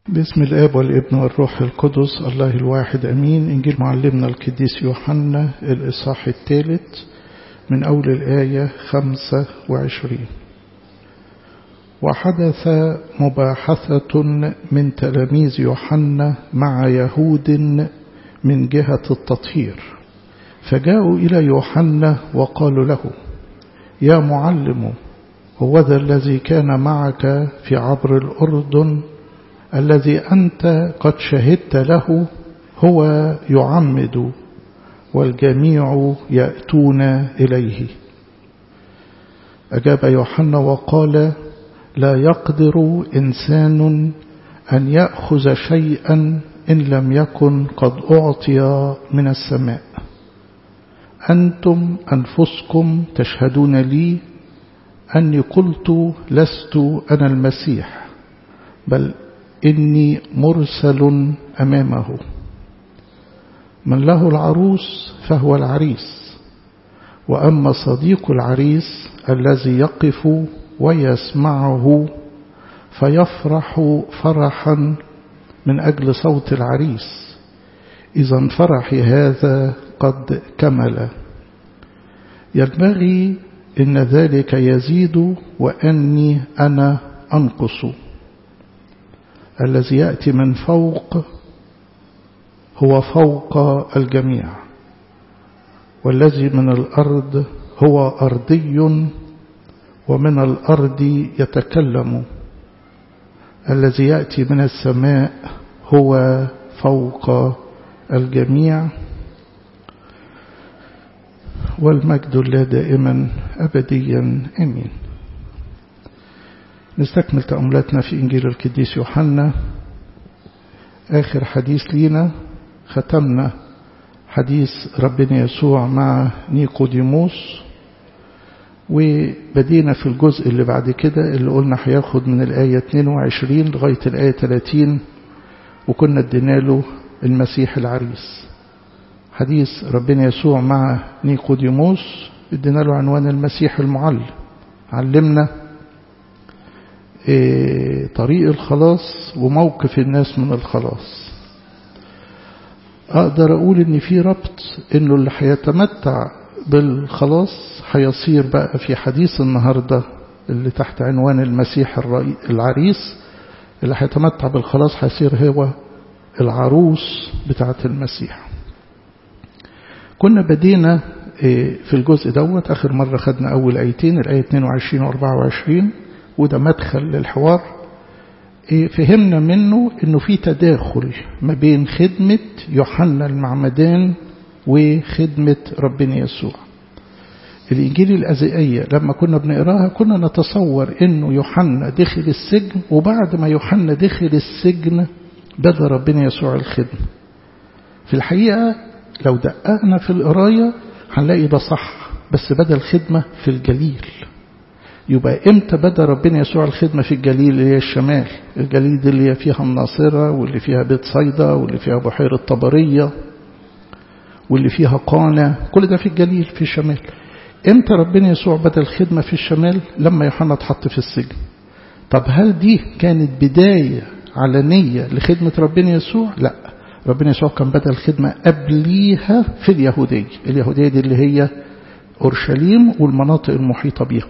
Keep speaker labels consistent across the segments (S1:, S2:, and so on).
S1: باسم الآب والابن والروح القدس الله الواحد أمين إنجيل معلمنا القديس يوحنا الإصحاح الثالث من أول الآية خمسة وعشرين وحدث مباحثة من تلاميذ يوحنا مع يهود من جهة التطهير فجاءوا إلى يوحنا وقالوا له يا معلم هو ذا الذي كان معك في عبر الأردن الذي أنت قد شهدت له هو يعمد والجميع يأتون إليه أجاب يوحنا وقال لا يقدر إنسان أن يأخذ شيئا إن لم يكن قد أعطي من السماء أنتم أنفسكم تشهدون لي أني قلت لست أنا المسيح بل إني مرسل أمامه من له العروس فهو العريس وأما صديق العريس الذي يقف ويسمعه فيفرح فرحا من أجل صوت العريس إذا فرحي هذا قد كمل ينبغي إن ذلك يزيد وأني أنا أنقص الذي يأتي من فوق هو فوق الجميع والذي من الأرض هو أرضي ومن الأرض يتكلم الذي يأتي من السماء هو فوق الجميع والمجد لا دائما أبديا أمين نستكمل تأملاتنا في إنجيل القديس يوحنا آخر حديث لينا ختمنا حديث ربنا يسوع مع نيقوديموس وبدينا في الجزء اللي بعد كده اللي قلنا هياخد من الآية 22 لغاية الآية 30 وكنا ادينا له المسيح العريس حديث ربنا يسوع مع نيقوديموس ادينا له عنوان المسيح المعلم علمنا طريق الخلاص وموقف الناس من الخلاص أقدر أقول إن في ربط إنه اللي هيتمتع بالخلاص هيصير بقى في حديث النهاردة اللي تحت عنوان المسيح العريس اللي هيتمتع بالخلاص هيصير هو العروس بتاعة المسيح كنا بدينا في الجزء دوت آخر مرة خدنا أول آيتين الآية 22 و 24 وده مدخل للحوار فهمنا منه انه في تداخل ما بين خدمة يوحنا المعمدان وخدمة ربنا يسوع الإنجيل الأزئية لما كنا بنقراها كنا نتصور انه يوحنا دخل السجن وبعد ما يوحنا دخل السجن بدأ ربنا يسوع الخدمة في الحقيقة لو دققنا في القراية هنلاقي ده صح بس بدأ الخدمة في الجليل يبقى امتى بدا ربنا يسوع الخدمة في الجليل اللي هي الشمال الجليل دي اللي هي فيها الناصرة واللي فيها بيت صيدا واللي فيها بحيرة طبرية واللي فيها قانا كل ده في الجليل في الشمال امتى ربنا يسوع بدا الخدمة في الشمال لما يوحنا اتحط في السجن طب هل دي كانت بداية علنية لخدمة ربنا يسوع لا ربنا يسوع كان بدا الخدمة قبليها في اليهودية اليهودية دي اللي هي أورشليم والمناطق المحيطة بيها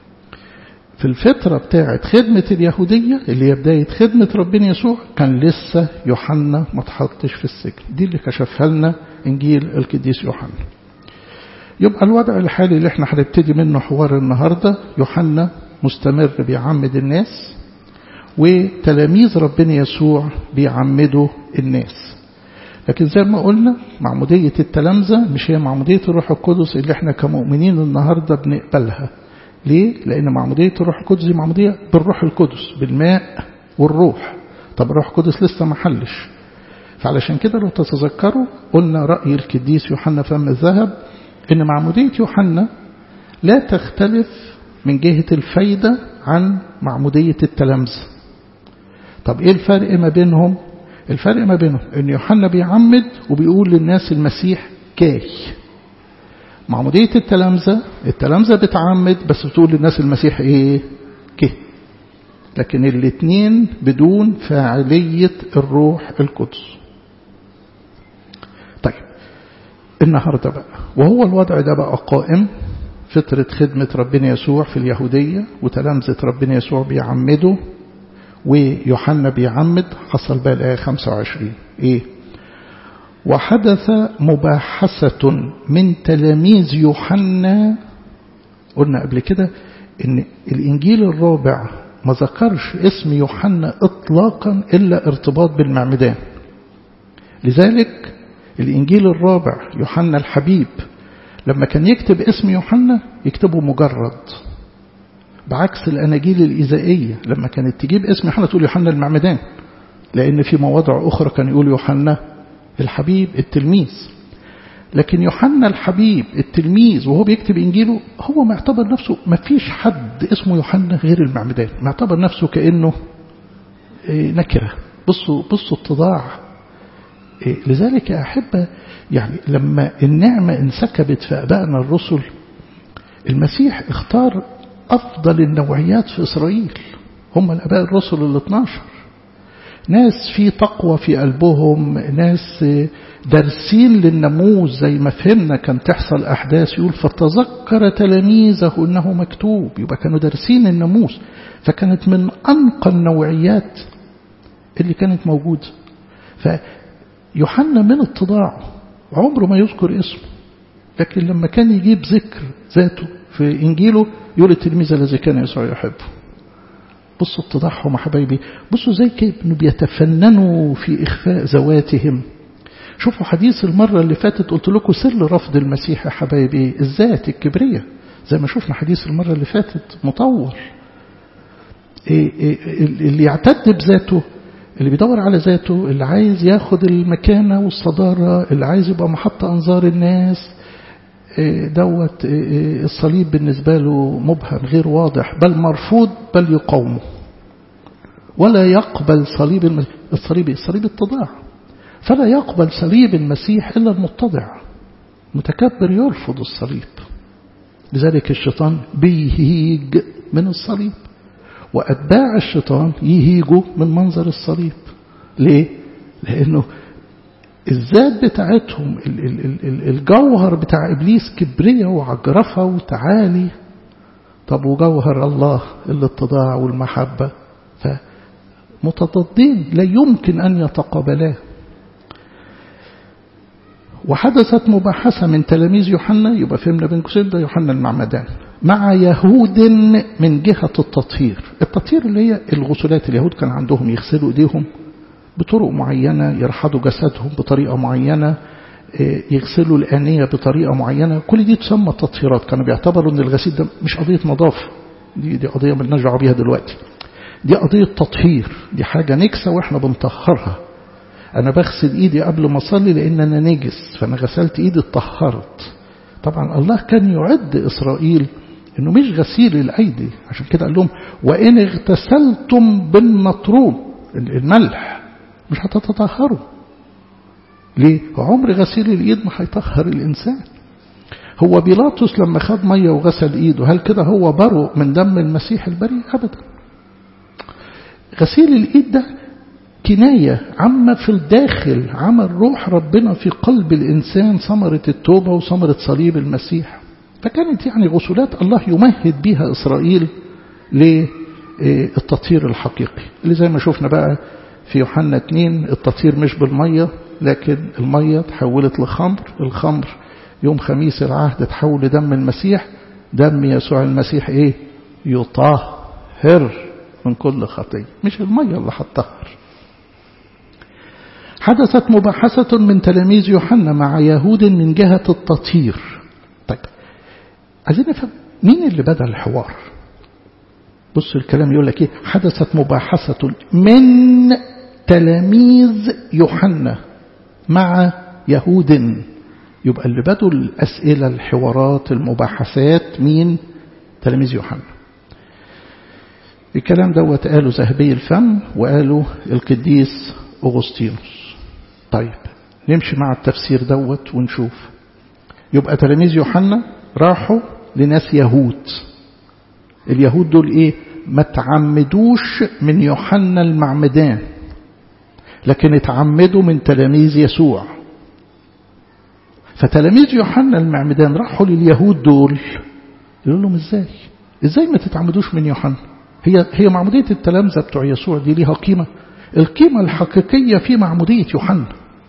S1: في الفترة بتاعت خدمة اليهودية اللي هي بداية خدمة ربنا يسوع كان لسه يوحنا ما تحطش في السجن دي اللي كشفها لنا إنجيل القديس يوحنا يبقى الوضع الحالي اللي احنا هنبتدي منه حوار النهاردة يوحنا مستمر بيعمد الناس وتلاميذ ربنا يسوع بيعمدوا الناس لكن زي ما قلنا معمودية التلامذة مش هي معمودية الروح القدس اللي احنا كمؤمنين النهاردة بنقبلها ليه؟ لأن معمودية الروح القدس دي معمودية بالروح القدس بالماء والروح طب الروح القدس لسه ما حلش فعلشان كده لو تتذكروا قلنا رأي القديس يوحنا فم الذهب إن معمودية يوحنا لا تختلف من جهة الفايدة عن معمودية التلامذة طب إيه الفرق ما بينهم؟ الفرق ما بينهم إن يوحنا بيعمد وبيقول للناس المسيح جاي معمودية التلامذة التلامذة بتعمد بس بتقول للناس المسيح ايه كه لكن الاثنين بدون فاعلية الروح القدس طيب النهاردة بقى وهو الوضع ده بقى قائم فترة خدمة ربنا يسوع في اليهودية وتلامذة ربنا يسوع بيعمدوا ويوحنا بيعمد حصل بقى الآية 25 إيه وحدث مباحثة من تلاميذ يوحنا قلنا قبل كده إن الإنجيل الرابع ما ذكرش اسم يوحنا إطلاقا إلا ارتباط بالمعمدان لذلك الإنجيل الرابع يوحنا الحبيب لما كان يكتب اسم يوحنا يكتبه مجرد بعكس الأناجيل الإزائية لما كانت تجيب اسم يوحنا تقول يوحنا المعمدان لأن في مواضع أخرى كان يقول يوحنا الحبيب التلميذ لكن يوحنا الحبيب التلميذ وهو بيكتب إنجيله هو معتبر نفسه ما فيش حد اسمه يوحنا غير المعمدان معتبر نفسه كأنه نكرة بصوا بصوا اتضاع لذلك يا أحبة يعني لما النعمة انسكبت في أبائنا الرسل المسيح اختار أفضل النوعيات في إسرائيل هم الأباء الرسل ال 12 ناس في تقوى في قلبهم ناس دارسين للناموس زي ما فهمنا كان تحصل أحداث يقول فتذكر تلاميذه أنه مكتوب يبقى كانوا دارسين الناموس فكانت من أنقى النوعيات اللي كانت موجودة فيوحنا من اتضاعه عمره ما يذكر اسمه لكن لما كان يجيب ذكر ذاته في إنجيله يقول التلميذ الذي كان يسوع يحبه بصوا اتضاعهم يا حبايبي بصوا زي كيف انه بيتفننوا في إخفاء ذواتهم شوفوا حديث المرة اللي فاتت قلت لكم سر رفض المسيح يا حبايبي الذات الكبرية زي ما شفنا حديث المرة اللي فاتت مطول إيه إيه اللي يعتد بذاته اللي بيدور على ذاته اللي عايز ياخد المكانة والصدارة اللي عايز يبقى محط أنظار الناس دوت الصليب بالنسبة له مبهم غير واضح بل مرفوض بل يقاومه ولا يقبل صليب المسيح الصليب الصليب اتضاع فلا يقبل صليب المسيح إلا المتضع متكبر يرفض الصليب لذلك الشيطان بيهيج من الصليب وأتباع الشيطان يهيجوا من منظر الصليب ليه؟ لأنه الذات بتاعتهم الجوهر بتاع إبليس كبرية وعجرفة وتعالي طب وجوهر الله الاتضاع والمحبة فمتضادين لا يمكن أن يتقابلا وحدثت مباحثة من تلاميذ يوحنا يبقى فهمنا بين قوسين ده يوحنا المعمدان مع يهود من جهة التطهير التطهير اللي هي الغسلات اليهود كان عندهم يغسلوا ايديهم بطرق معينة يرحضوا جسدهم بطريقة معينة يغسلوا الآنية بطريقة معينة كل دي تسمى تطهيرات كانوا بيعتبروا ان الغسيل ده مش قضية نظافة دي, دي قضية ملناش دعوه بيها دلوقتي دي قضية تطهير دي حاجة نكسة واحنا بنطهرها أنا بغسل إيدي قبل ما أصلي لأن أنا نجس فأنا غسلت إيدي اتطهرت طبعا الله كان يعد إسرائيل إنه مش غسيل الأيدي عشان كده قال لهم وإن اغتسلتم بالمطروم الملح مش هتتطهروا ليه؟ عمر غسيل الإيد ما هيطهر الإنسان هو بيلاطس لما خد مية وغسل إيده هل كده هو برؤ من دم المسيح البريء أبدا غسيل الإيد ده كناية عما في الداخل عمل روح ربنا في قلب الإنسان ثمرة التوبة وثمرة صليب المسيح فكانت يعني غسولات الله يمهد بها إسرائيل للتطهير الحقيقي اللي زي ما شفنا بقى في يوحنا 2 التطهير مش بالمية لكن المية تحولت لخمر الخمر يوم خميس العهد تحول لدم المسيح دم يسوع المسيح ايه يطهر من كل خطية مش المية اللي هتطهر حدثت مباحثة من تلاميذ يوحنا مع يهود من جهة التطهير طيب عايزين نفهم مين اللي بدأ الحوار بص الكلام يقول لك ايه حدثت مباحثة من تلاميذ يوحنا مع يهود يبقى اللي بدوا الأسئلة الحوارات المباحثات مين تلاميذ يوحنا الكلام دوت قاله ذهبي الفم وقاله القديس أغسطينوس طيب نمشي مع التفسير دوت ونشوف يبقى تلاميذ يوحنا راحوا لناس يهود اليهود دول ايه ما تعمدوش من يوحنا المعمدان لكن اتعمدوا من تلاميذ يسوع فتلاميذ يوحنا المعمدان راحوا لليهود دول يقول لهم ازاي ازاي ما تتعمدوش من يوحنا هي هي معمودية التلامذة بتوع يسوع دي ليها قيمة القيمة الحقيقية في معمودية يوحنا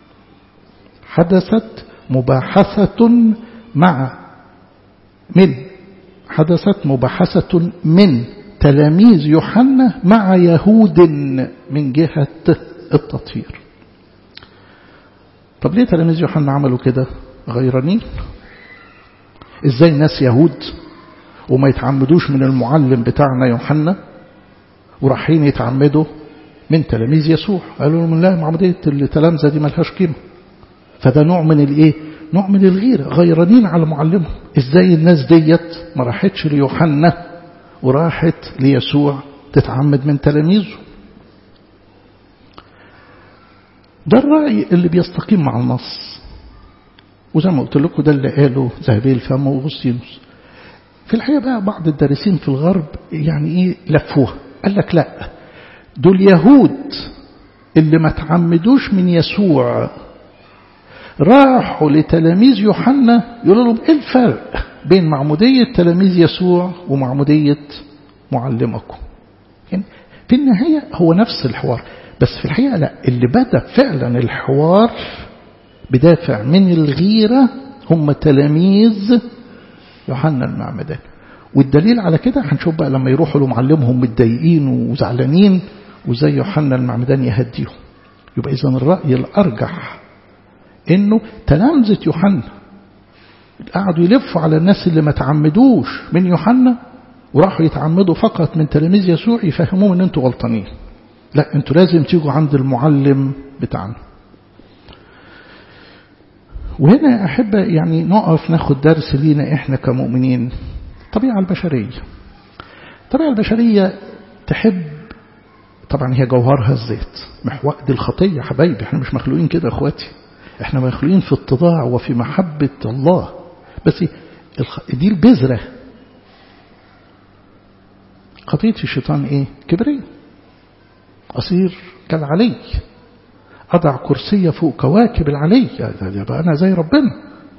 S1: حدثت مباحثة مع من حدثت مباحثة من تلاميذ يوحنا مع يهود من جهة التطهير طب ليه تلاميذ يوحنا عملوا كده غيرانين ازاي ناس يهود وما يتعمدوش من المعلم بتاعنا يوحنا ورايحين يتعمدوا من تلاميذ يسوع قالوا لهم لا معمودية التلامذة دي ملهاش قيمة فده نوع من الايه نوع من الغيرة غيرانين على معلمهم ازاي الناس ديت ما راحتش ليوحنا وراحت ليسوع تتعمد من تلاميذه ده الرأي اللي بيستقيم مع النص وزي ما قلت لكم ده اللي قاله ذهبي الفم وأغسطينوس في الحقيقة بقى بعض الدارسين في الغرب يعني ايه لفوها قال لك لا دول يهود اللي ما تعمدوش من يسوع راحوا لتلاميذ يوحنا يقولوا لهم ايه الفرق بين معمودية تلاميذ يسوع ومعمودية معلمكم يعني في النهاية هو نفس الحوار بس في الحقيقة لا اللي بدأ فعلا الحوار بدافع من الغيرة هم تلاميذ يوحنا المعمدان والدليل على كده هنشوف بقى لما يروحوا لمعلمهم متضايقين وزعلانين وزي يوحنا المعمدان يهديهم يبقى إذا الرأي الأرجح إنه تلامذة يوحنا قعدوا يلفوا على الناس اللي ما تعمدوش من يوحنا وراحوا يتعمدوا فقط من تلاميذ يسوع يفهموهم ان انتوا غلطانين لا انتوا لازم تيجوا عند المعلم بتاعنا وهنا أحب يعني نقف ناخد درس لينا إحنا كمؤمنين الطبيعة البشرية الطبيعة البشرية تحب طبعا هي جوهرها الزيت محور دي الخطية حبايبي احنا مش مخلوقين كده اخواتي احنا مخلوقين في اتضاع وفي محبة الله بس دي البذرة خطية الشيطان ايه كبرية أصير كالعلي أضع كرسي فوق كواكب العلي يبقى أنا زي ربنا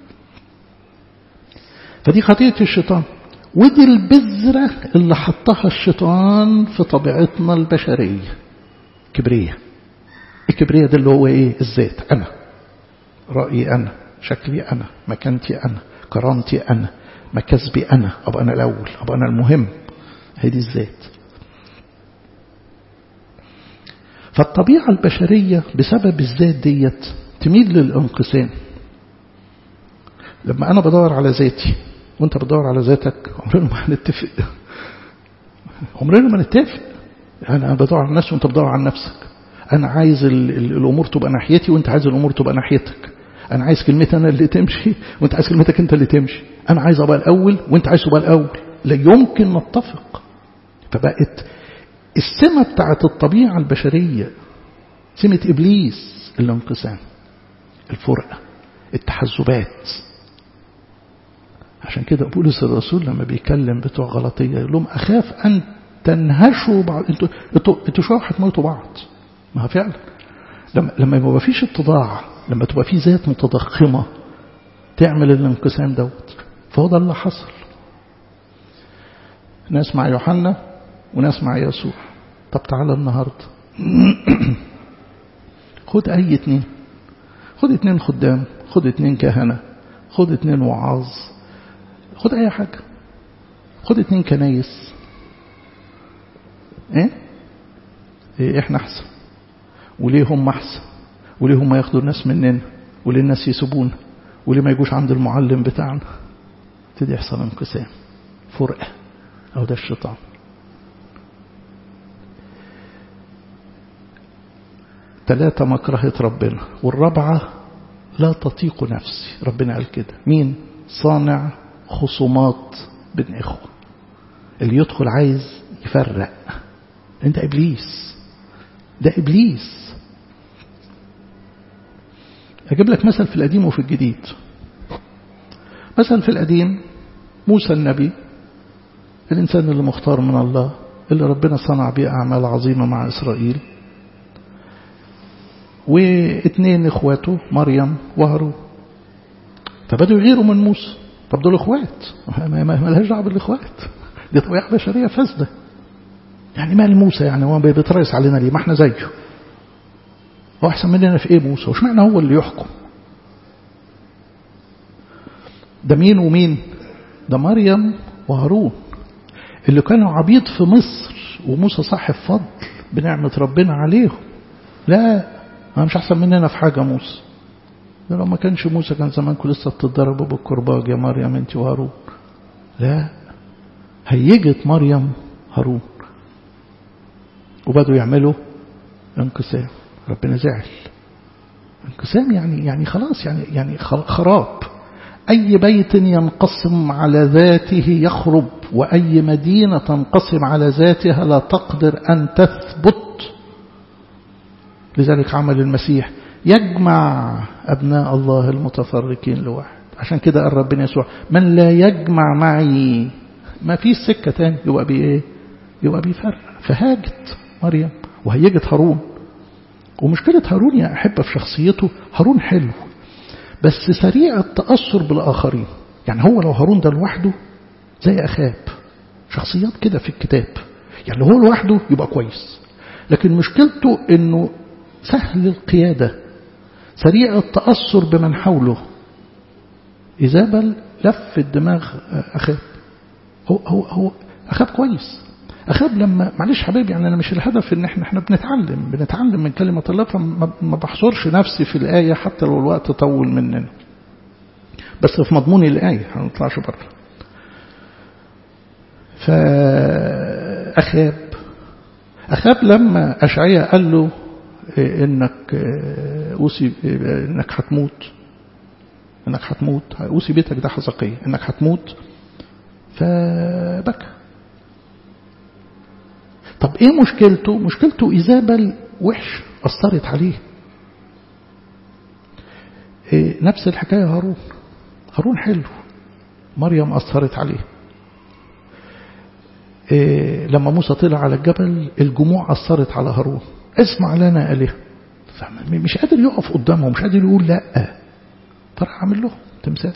S1: فدي خطية الشيطان ودي البذرة اللي حطها الشيطان في طبيعتنا البشرية كبرية الكبرية ده اللي هو ايه الذات أنا رأيي أنا شكلي أنا مكانتي أنا كرامتي أنا مكاسبي أنا أبقى أنا الأول أبقى أنا المهم هي دي الذات فالطبيعة البشرية بسبب الذات ديت تميل للانقسام لما أنا بدور على ذاتي وانت بتدور على ذاتك عمرنا ما هنتفق عمرنا ما نتفق أنا بدور على الناس وانت بتدور على نفسك أنا عايز ال ال الأمور تبقى ناحيتي وانت عايز الأمور تبقى ناحيتك أنا عايز كلمتي أنا اللي تمشي وانت عايز كلمتك انت اللي تمشي أنا عايز أبقى الأول وانت عايز تبقى الأول لا يمكن نتفق فبقت السمة بتاعت الطبيعة البشرية سمة إبليس الانقسام الفرقة التحزبات عشان كده بولس الرسول لما بيكلم بتوع غلطية يقول لهم أخاف أن تنهشوا بعض انتوا انتوا انتوا شوية هتموتوا بعض ما هو فعلا لما لما يبقى فيش اتضاع لما تبقى في ذات متضخمة تعمل الانقسام دوت فهو ده اللي حصل ناس مع يوحنا وناس مع يسوع طب تعالى النهاردة خد أي اتنين خد اتنين خدام خد اتنين كهنة خد اتنين وعاظ خد أي حاجة خد اتنين كنايس ايه, إيه احنا احسن وليه هم احسن وليه هم ياخدوا الناس مننا وليه الناس يسيبونا وليه ما يجوش عند المعلم بتاعنا تدي يحصل انقسام فرقة أو ده الشيطان ثلاثة مكرهة ربنا والرابعة لا تطيق نفسي ربنا قال كده مين صانع خصومات بين إخوة اللي يدخل عايز يفرق انت إبليس ده إبليس أجيب لك مثل في القديم وفي الجديد مثلا في القديم موسى النبي الإنسان اللي مختار من الله اللي ربنا صنع بيه أعمال عظيمة مع إسرائيل واثنين إخواته مريم وهارون فبدوا يغيروا من موسى طب دول إخوات ما, ما لهاش دعوة بالإخوات دي طبيعة بشرية فاسدة يعني مال موسى يعني هو بيتريس علينا ليه ما احنا زيه هو أحسن مننا في إيه موسى وش معنى هو اللي يحكم ده مين ومين ده مريم وهارون اللي كانوا عبيد في مصر وموسى صاحب فضل بنعمة ربنا عليهم لا ما مش أحسن مننا في حاجة موسى ده لو ما كانش موسى كان زمانكم لسه بتضربوا بالكرباج يا مريم انت وهارون لا هيجت مريم هارون وبدوا يعملوا انقسام ربنا زعل انقسام يعني يعني خلاص يعني يعني خراب أي بيت ينقسم على ذاته يخرب وأي مدينة تنقسم على ذاتها لا تقدر أن تثبت لذلك عمل المسيح يجمع أبناء الله المتفرقين لواحد عشان كده قال ربنا يسوع من لا يجمع معي ما فيش سكة تاني يبقى بيه ايه يبقى بيفرق فهاجت مريم وهيجت هارون ومشكلة هارون يا أحبة في شخصيته هارون حلو بس سريع التأثر بالآخرين يعني هو لو هارون ده لوحده زي أخاب شخصيات كده في الكتاب يعني لو هو لوحده يبقى كويس لكن مشكلته انه سهل القيادة سريع التأثر بمن حوله إيزابل لف الدماغ أخاب هو, هو, هو أخاب كويس أخاب لما معلش حبيبي يعني أنا مش الهدف إن إحنا إحنا بنتعلم بنتعلم من كلمة الله فما بحصرش نفسي في الآية حتى لو الوقت طول مننا بس في مضمون الآية ما نطلعش بره فأخاب أخاب لما أشعياء قال له إنك أوصي إنك هتموت إنك هتموت أوصي بيتك ده حزقية إنك هتموت فبكى طب إيه مشكلته مشكلته إيزابل وحش أثرت عليه إيه نفس الحكاية هارون هارون حلو مريم أثرت عليه إيه لما موسى طلع على الجبل الجموع أثرت على هارون اسمع لنا آلهة مش قادر يقف قدامهم مش قادر يقول لا فراح عامل له تمثال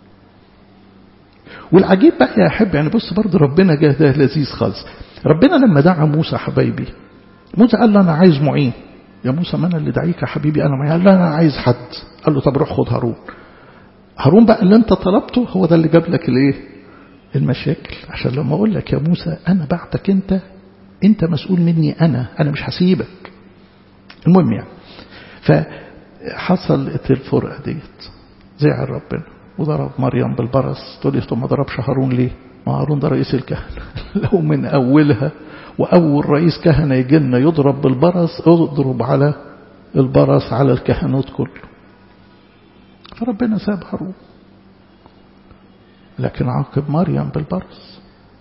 S1: والعجيب بقى يا أحب يعني بص برضه ربنا جه ده لذيذ خالص ربنا لما دعا موسى حبايبي موسى قال له أنا عايز معين يا موسى ما أنا اللي دعيك يا حبيبي أنا معين قال له أنا عايز حد قال له طب روح خد هارون هارون بقى اللي أنت طلبته هو ده اللي جاب لك الإيه المشاكل عشان لما أقول لك يا موسى أنا بعتك أنت أنت مسؤول مني أنا أنا مش هسيبك المهم يعني فحصلت الفرقة ديت زعل ربنا وضرب مريم بالبرص تقول لي طب ما ضربش هارون ليه ما هارون ده رئيس الكهنة لو من أولها وأول رئيس كهنة يجي لنا يضرب بالبرص اضرب على البرص على الكهنوت كله فربنا ساب هارون لكن عاقب مريم بالبرص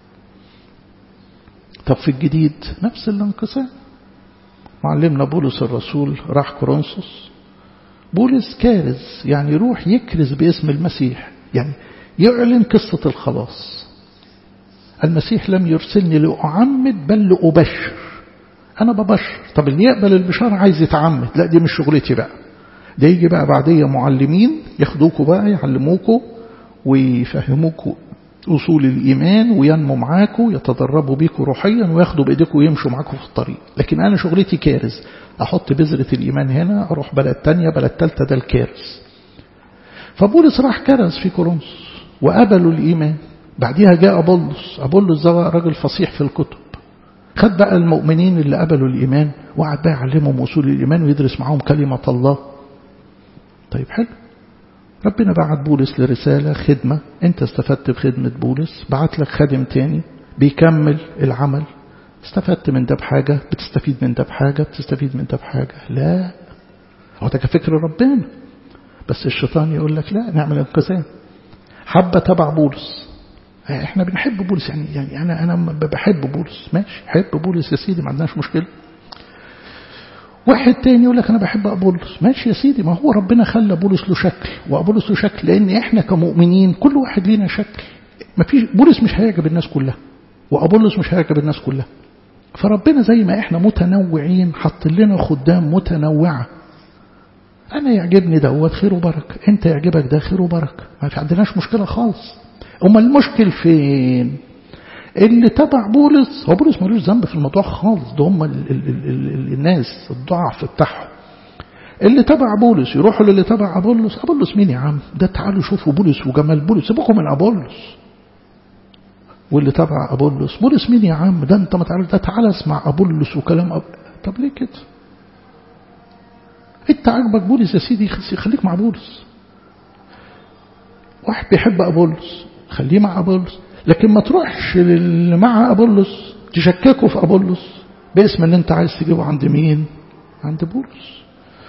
S1: طب في الجديد نفس الانقسام معلمنا بولس الرسول راح كورنثوس بولس كارز يعني يروح يكرز باسم المسيح يعني يعلن قصة الخلاص المسيح لم يرسلني لأعمد بل لأبشر أنا ببشر طب اللي يقبل البشارة عايز يتعمد لا دي مش شغلتي بقى ده يجي بقى بعدية معلمين ياخدوكوا بقى يعلموكوا ويفهموكوا أصول الإيمان وينموا معاكوا يتدربوا بيكوا روحيا وياخدوا بإيديكوا ويمشوا معاكوا في الطريق لكن أنا شغلتي كارز أحط بذرة الإيمان هنا أروح بلد تانية بلد تالتة ده الكارز فبولس راح كرز في كورنثوس وقبلوا الإيمان بعديها جاء أبولس أبولس ده راجل فصيح في الكتب خد بقى المؤمنين اللي قبلوا الإيمان وقعد بقى يعلمهم أصول الإيمان ويدرس معاهم كلمة الله طيب حلو ربنا بعت بولس لرسالة خدمة انت استفدت بخدمة بولس بعت لك خادم تاني بيكمل العمل استفدت من ده بحاجة بتستفيد من ده بحاجة بتستفيد من ده بحاجة لا هو ده فكر ربنا بس الشيطان يقول لك لا نعمل انقسام حبة تبع بولس احنا بنحب بولس يعني يعني انا انا بحب بولس ماشي حب بولس يا سيدي ما عندناش مشكله واحد تاني يقول لك انا بحب ابولس ماشي يا سيدي ما هو ربنا خلى بولس له شكل وابولس له شكل لان احنا كمؤمنين كل واحد لينا شكل ما فيش بولس مش هيعجب الناس كلها وابولس مش هيعجب الناس كلها فربنا زي ما احنا متنوعين حط لنا خدام متنوعة أنا يعجبني دوت خير وبركة أنت يعجبك ده خير وبركة ما في عندناش مشكلة خالص أما المشكل فين اللي تبع بولس هو بولس ملوش ذنب في الموضوع خالص ده هم ال ال ال ال الناس الضعف بتاعهم اللي تبع بولس يروحوا للي تبع أبولس أبولس مين يا عم ده تعالوا شوفوا بولس وجمال بولس سيبوكم من أبولس واللي تبع أبولس بولس مين يا عم ده أنت ما تعرف ده تعالى اسمع أبولس وكلام أب... طب ليه كده انت عاجبك بولس يا سيدي خليك مع بولس واحد بيحب أبولس خليه مع أبولس لكن ما تروحش للي مع أبولس تشككه في أبولس باسم ان انت عايز تجيبه عند مين عند بولس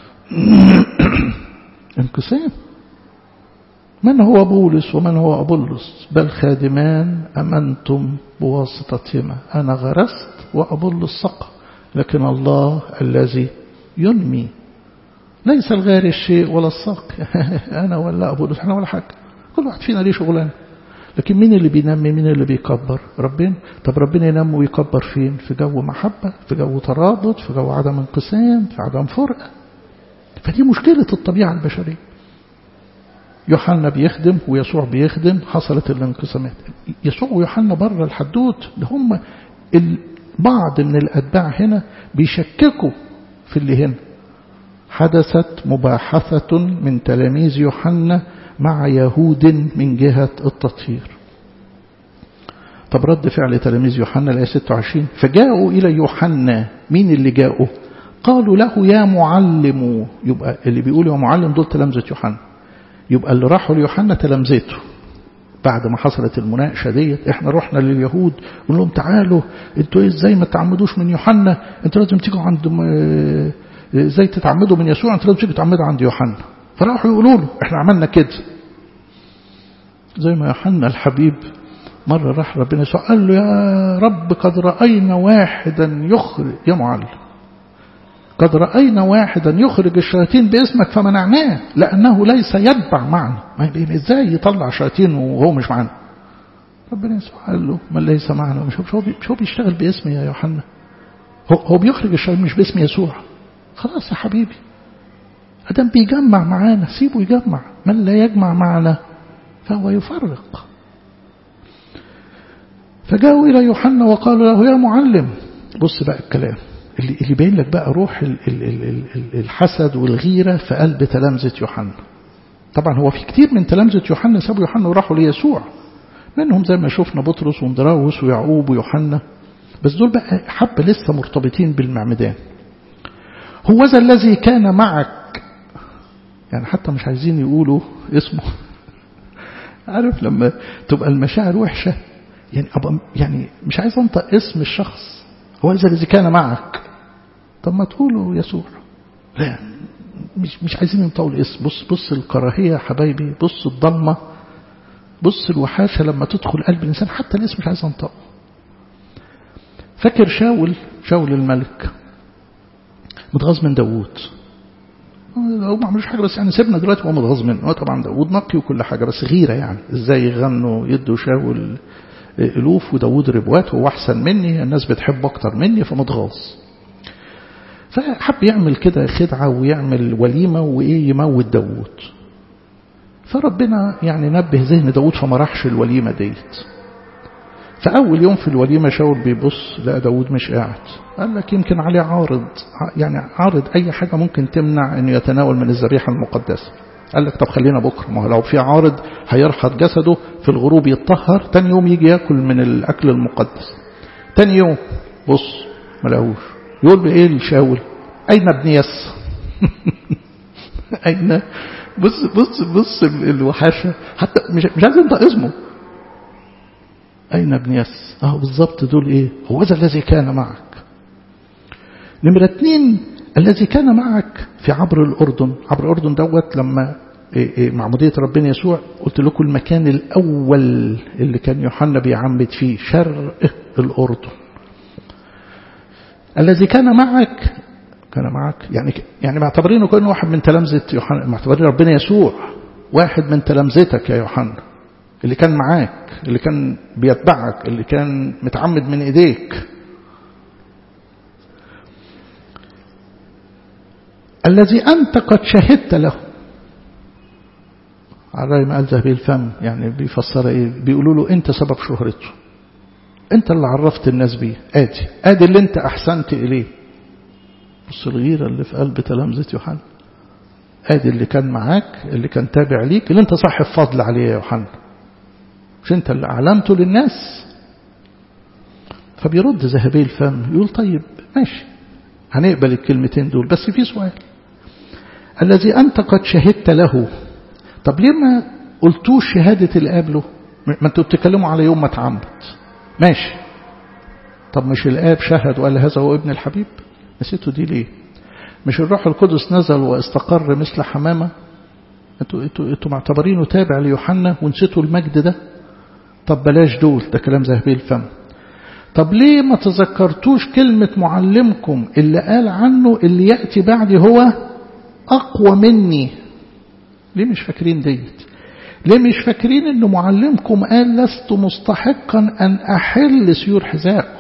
S1: انقسام من هو بولس ومن هو أبولس بل خادمان أمنتم بواسطتهما أنا غرست وأبولس سقى لكن الله الذي ينمي ليس الغاري الشيء ولا الساق أنا ولا أبولس احنا ولا حاجة كل واحد فينا ليه شغلانه لكن مين اللي بينمي مين اللي بيكبر ربنا طب ربنا ينمي ويكبر فين في جو محبة في جو ترابط في جو عدم انقسام في عدم فرقة فدي مشكلة الطبيعة البشرية يوحنا بيخدم ويسوع بيخدم حصلت الانقسامات يسوع ويوحنا بره الحدوت ده هم بعض من الأتباع هنا بيشككوا في اللي هنا حدثت مباحثة من تلاميذ يوحنا مع يهود من جهة التطهير طب رد فعل تلاميذ يوحنا الآية 26 فجاءوا إلى يوحنا مين اللي جاءوا قالوا له يا معلم يبقى اللي بيقول يا معلم دول تلامذة يوحنا يبقى اللي راحوا ليوحنا تلامذته بعد ما حصلت المناقشة ديت احنا رحنا لليهود قلنا لهم تعالوا انتوا ازاي ما تعمدوش من يوحنا انتوا لازم تيجوا عند ازاي تتعمدوا من يسوع انتوا لازم تيجوا تعمدوا عند يوحنا فراحوا يقولوا له احنا عملنا كده زي ما يوحنا الحبيب مرة راح ربنا يسوع قال له يا رب قد رأينا واحدا يخرج يا معلم قد رأينا واحدا يخرج الشياطين باسمك فمنعناه لأنه ليس يتبع معنا ما ازاي يطلع شياطين وهو مش معنا ربنا يسوع قال له من ليس معنا مش هو مش هو بيشتغل باسمي يا يوحنا هو هو بيخرج الشياطين مش باسم يسوع خلاص يا حبيبي أدم بيجمع معانا سيبه يجمع من لا يجمع معنا فهو يفرق فجاءوا إلى يوحنا وقالوا له يا معلم بص بقى الكلام اللي, اللي باين لك بقى روح الحسد والغيرة في قلب تلامذة يوحنا طبعا هو في كتير من تلامذة يوحنا سابوا يوحنا وراحوا ليسوع منهم زي ما شفنا بطرس وندراوس ويعقوب ويوحنا بس دول بقى حبة لسه مرتبطين بالمعمدان هو ذا الذي كان معك يعني حتى مش عايزين يقولوا اسمه عارف لما تبقى المشاعر وحشة يعني أبقى يعني مش عايز انطق اسم الشخص هو ذا الذي كان معك طب ما تقولوا يسوع لا مش مش عايزين ينطقوا الاسم بص بص الكراهية يا حبايبي بص الضلمة بص الوحاشة لما تدخل قلب الإنسان حتى الاسم مش عايز انطقه فاكر شاول شاول الملك متغاظ من داوود هو ما عملوش حاجة بس يعني سيبنا دلوقتي هو متغاظ منه هو طبعا داوود نقي وكل حاجة بس غيرة يعني ازاي يغنوا يدوا شاول ألوف وداوود ربوات هو أحسن مني الناس بتحب أكتر مني فمتغاظ فحب يعمل كده خدعة ويعمل وليمة وإيه يموت داوود فربنا يعني نبه ذهن داوود فما راحش الوليمة ديت فأول يوم في الوليمة شاول بيبص لا داود مش قاعد قال لك يمكن عليه عارض يعني عارض أي حاجة ممكن تمنع أنه يتناول من الذبيحة المقدسة قال لك طب خلينا بكرة ما هو لو في عارض هيرحض جسده في الغروب يتطهر تاني يوم يجي ياكل من الأكل المقدس تاني يوم بص ما لقوش يقول له ايه لشاول أين ابن يس أين بص بص بص الوحاشة حتى مش مش عايز ينطق اسمه أين ابن يس أهو بالضبط دول إيه هو ذا الذي كان معك نمرة اتنين الذي كان معك في عبر الأردن عبر الأردن دوت لما معمودية ربنا يسوع قلت لكم المكان الأول اللي كان يوحنا بيعمد فيه شرق الأردن الذي كان معك كان معك يعني يعني معتبرينه كأنه واحد من تلامذة يوحنا معتبرين ربنا يسوع واحد من تلامذتك يا يوحنا اللي كان معاك اللي كان بيتبعك اللي كان متعمد من ايديك الذي أنت قد شهدت له على ما قال ذهبي الفم يعني بيفسر ايه بيقولوا له انت سبب شهرته انت اللي عرفت الناس بيه ادي ادي اللي انت احسنت اليه بص الغيرة اللي في قلب تلامذة يوحنا ادي اللي كان معاك اللي كان تابع ليك اللي انت صاحب فضل عليه يا يوحنا مش انت اللي اعلمته للناس فبيرد ذهبي الفم يقول طيب ماشي هنقبل الكلمتين دول بس في سؤال الذي أنت قد شهدت له طب ليه ما قلتوش شهادة اللي قابله ما انتوا بتتكلموا على يوم ما اتعمد ماشي طب مش الآب شهد وقال هذا هو ابن الحبيب نسيتوا دي ليه مش الروح القدس نزل واستقر مثل حمامة انتوا, انتوا, انتوا معتبرينه تابع ليوحنا ونسيتوا المجد ده طب بلاش دول ده كلام ذهبي الفم طب ليه ما تذكرتوش كلمة معلمكم اللي قال عنه اللي يأتي بعدي هو أقوى مني ليه مش فاكرين ديت ليه مش فاكرين ان معلمكم قال لست مستحقا ان احل سيور حذائه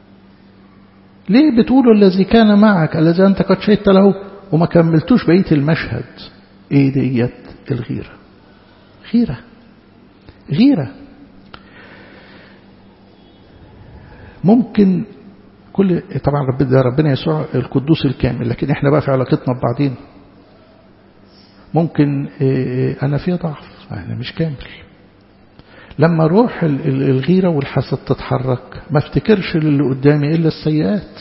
S1: ليه بتقولوا الذي كان معك الذي انت قد شهدت له وما كملتوش بقيه المشهد ايه ديت الغيره غيره غيره ممكن كل طبعا رب ده ربنا يسوع القدوس الكامل لكن احنا بقى في علاقتنا ببعضين ممكن انا فيها ضعف انا مش كامل لما روح الغيره والحسد تتحرك ما افتكرش اللي قدامي الا السيئات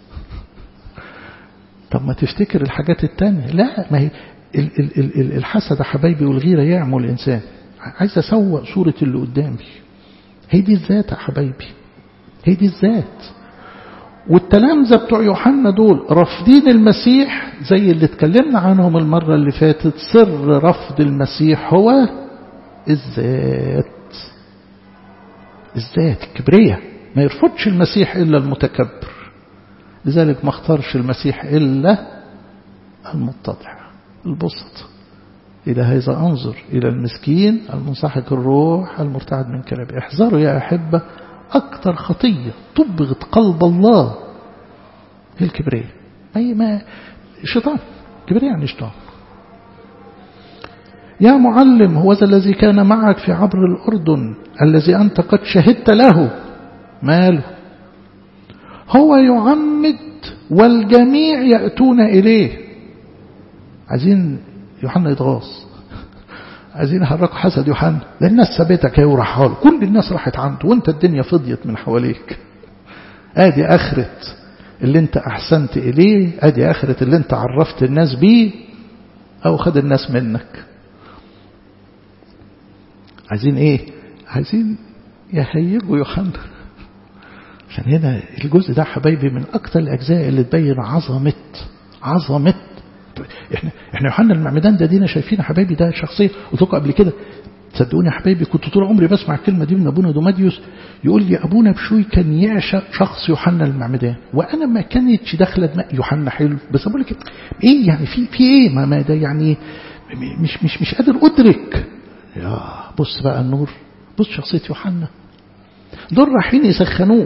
S1: طب ما تفتكر الحاجات التانية لا ما هي الحسد يا حبايبي والغيرة يعمل الإنسان عايز أسوق صورة اللي قدامي هي دي الذات يا حبايبي هي دي الذات والتلامذة بتوع يوحنا دول رافضين المسيح زي اللي اتكلمنا عنهم المرة اللي فاتت سر رفض المسيح هو الذات الذات الكبرية ما يرفضش المسيح إلا المتكبر لذلك ما اختارش المسيح إلا المتضع البسط إلى هذا أنظر إلى المسكين المنسحق الروح المرتعد من كلامه احذروا يا أحبة أكثر خطية طبغت قلب الله هي الكبرياء أي ما شيطان كبرياء يعني شيطان يا معلم هو ذا الذي كان معك في عبر الأردن الذي أنت قد شهدت له ماله هو يعمد والجميع يأتون إليه عايزين يوحنا يتغاظ عايزين يحركوا حسد يوحنا لان الناس سابتك هي وراحها له كل الناس راحت عنده وانت الدنيا فضيت من حواليك ادي اخرة اللي انت احسنت اليه ادي اخرة اللي انت عرفت الناس بيه او خد الناس منك عايزين ايه عايزين يهيجوا يوحنا عشان هنا الجزء ده حبايبي من اكتر الاجزاء اللي تبين عظمه عظمه احنا احنا يوحنا المعمدان ده دينا شايفين يا حبايبي ده شخصيه قلت لكم قبل كده تصدقوني يا حبايبي كنت طول عمري بسمع الكلمه دي من ابونا دوماديوس يقول لي ابونا بشوي كان يعشق شخص يوحنا المعمدان وانا ما كانتش داخله دماغي يوحنا حلو بس بقول لك ايه يعني في في ايه ما, ما ده يعني مش مش مش قادر ادرك يا بص بقى النور بص شخصيه يوحنا دول رايحين يسخنوه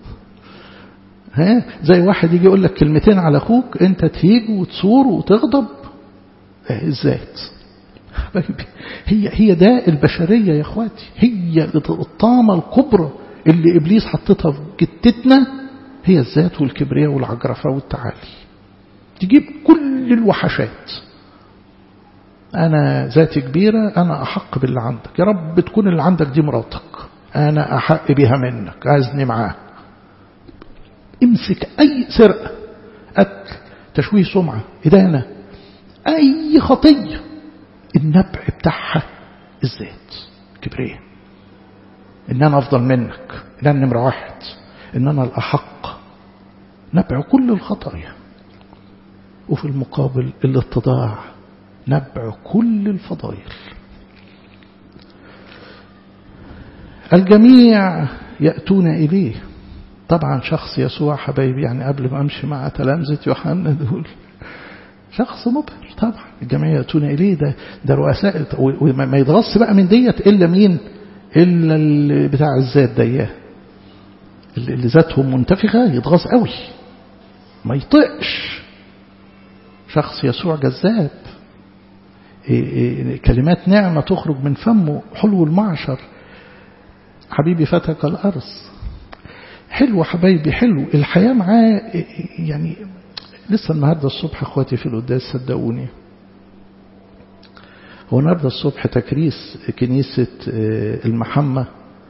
S1: ها زي واحد يجي يقول لك كلمتين على اخوك انت تهيج وتصور وتغضب الذات حبايبي هي هي ده البشريه يا اخواتي هي الطامه الكبرى اللي ابليس حطتها في جتتنا هي الذات والكبرياء والعجرفه والتعالي تجيب كل الوحشات انا ذاتي كبيره انا احق باللي عندك يا رب تكون اللي عندك دي مراتك انا احق بيها منك عايزني معاك امسك أي سرقة قتل تشويه سمعة إدانة أي خطية النبع بتاعها الذات كبرية إن أنا أفضل منك إن أنا نمرة واحد إن أنا الأحق نبع كل الخطايا وفي المقابل الاتضاع نبع كل الفضائل الجميع يأتون إليه طبعا شخص يسوع حبايبي يعني قبل ما أمشي مع تلامذة يوحنا دول شخص مبهر طبعا الجميع يأتون إليه ده ده رؤساء وما يتغص بقى من ديت إلا مين إلا اللي بتاع الذات ده اللي ذاتهم منتفخة يتغص قوي ما يطقش شخص يسوع جذاب كلمات نعمة تخرج من فمه حلو المعشر حبيبي فتك الأرض حلو حبايبي حلو الحياة معاه يعني لسه النهاردة الصبح اخواتي في القداس صدقوني هو النهاردة الصبح تكريس كنيسة المحمة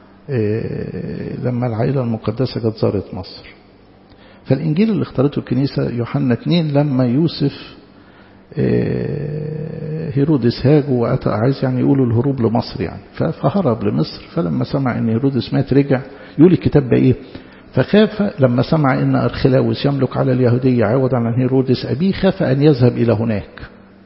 S1: لما العائلة المقدسة جت زارت مصر فالإنجيل اللي اختارته الكنيسة يوحنا 2 لما يوسف هيرودس هاج وأتى عايز يعني يقولوا الهروب لمصر يعني فهرب لمصر فلما سمع ان هيرودس مات رجع يقول الكتاب بقى ايه فخاف لما سمع ان ارخلاوس يملك على اليهودية عوضا عن هيرودس ابيه خاف ان يذهب الى هناك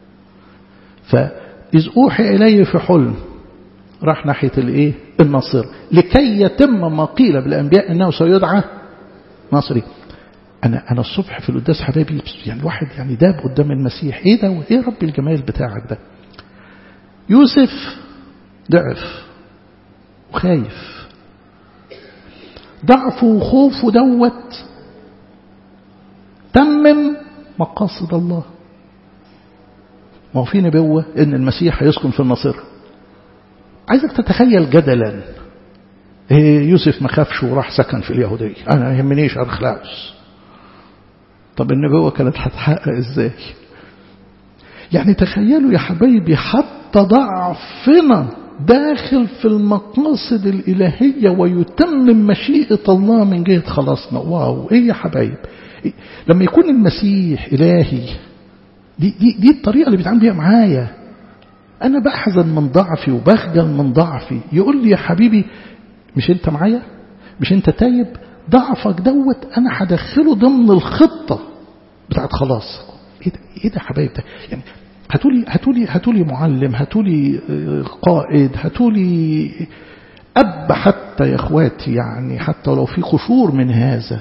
S1: فإذ أوحي إليه في حلم راح ناحية الايه النصر لكي يتم ما قيل بالأنبياء أنه سيدعى نصري أنا أنا الصبح في القداس حبايبي يعني الواحد يعني داب قدام المسيح إيه ده وإيه رب الجمال بتاعك ده يوسف ضعف وخايف ضعفه وخوفه دوت تمم مقاصد الله ما هو في نبوة إن المسيح هيسكن في الناصرة عايزك تتخيل جدلا يوسف ما خافش وراح سكن في اليهودية أنا ما يهمنيش أرخلاوس طب النبوة كانت هتحقق إزاي يعني تخيلوا يا حبايبي حتى ضعفنا داخل في المقاصد الإلهية ويتمم مشيئة الله من جهة خلاصنا واو إيه يا حبايب إيه؟ لما يكون المسيح إلهي دي, دي, دي الطريقة اللي بيتعامل بيها معايا أنا بحزن من ضعفي وبخجل من ضعفي يقول لي يا حبيبي مش أنت معايا مش أنت تايب ضعفك دوت أنا هدخله ضمن الخطة بتاعت خلاص إيه ده إيه ده يا حبايب ده يعني هاتولي هاتولي هاتولي معلم هاتولي قائد هاتولي أب حتى يا إخواتي يعني حتى لو في قشور من هذا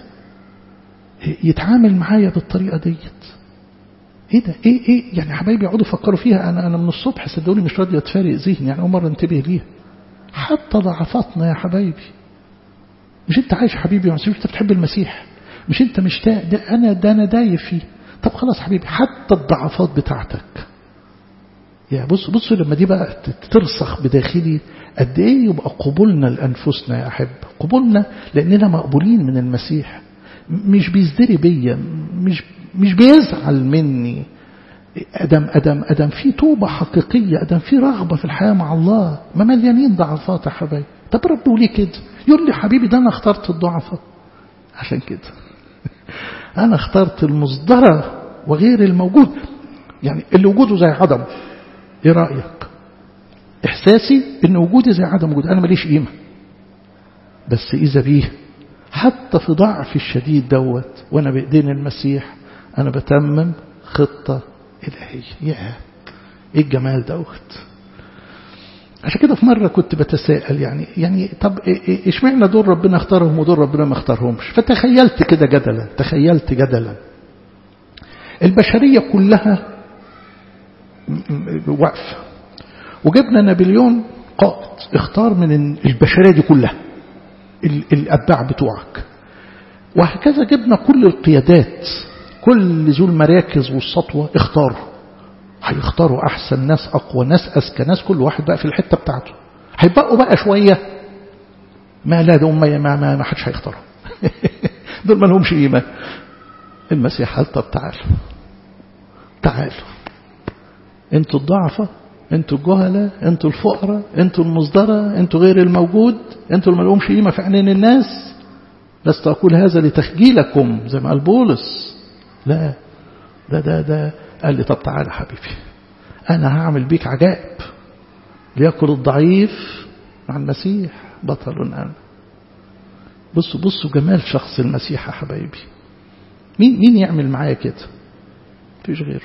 S1: يتعامل معايا بالطريقة ديت ايه ده ايه ايه يعني حبايبي يقعدوا يفكروا فيها انا انا من الصبح صدقوني مش راضيه تفارق ذهني يعني اول مره انتبه ليها حتى ضعفاتنا يا حبايبي مش انت عايش حبيبي مش انت بتحب المسيح مش انت مشتاق ده انا ده انا دايف فيه طب خلاص حبيبي حتى الضعفات بتاعتك يا بص بصوا لما دي بقى ترسخ بداخلي قد ايه يبقى قبولنا لانفسنا يا احب قبولنا لاننا مقبولين من المسيح مش بيزدري بيا مش مش بيزعل مني أدم أدم أدم في توبة حقيقية أدم في رغبة في الحياة مع الله ما مليانين ضعفات يا حبايبي طب ربي وليه كده يقول لي حبيبي ده أنا اخترت الضعفة عشان كده أنا اخترت المصدرة وغير الموجود يعني اللي وجوده زي عدم إيه رأيك إحساسي إن وجودي زي عدم وجود أنا ماليش قيمة بس إذا بيه حتى في ضعفي الشديد دوت وأنا بإيدين المسيح أنا بتمم خطة إلهية يا إيه الجمال دوت عشان كده في مرة كنت بتساءل يعني يعني طب اشمعنى دول ربنا اختارهم ودول ربنا ما اختارهمش فتخيلت كده جدلا تخيلت جدلا البشرية كلها واقفة وجبنا نابليون قائد اختار من البشرية دي كلها الأتباع بتوعك وهكذا جبنا كل القيادات كل ذو المراكز والسطوة اختاروا هيختاروا أحسن ناس أقوى ناس أذكى ناس كل واحد بقى في الحتة بتاعته هيبقوا بقى شوية ما لا دول ما ما ما, ما حدش هيختارهم دول ما لهمش قيمة المسيح قال طب تعالوا تعالوا انتوا الضعفة انتوا الجهلة انتوا الفقراء انتوا المصدرة انتوا غير الموجود انتوا اللي ما لهمش قيمة في عينين الناس لست أقول هذا لتخجيلكم زي ما قال بولس لا ده ده ده قال لي طب تعالى حبيبي أنا هعمل بيك عجائب ليأكل الضعيف مع المسيح بطل أنا بصوا بصوا جمال شخص المسيح يا حبايبي مين مين يعمل معايا كده مفيش غيره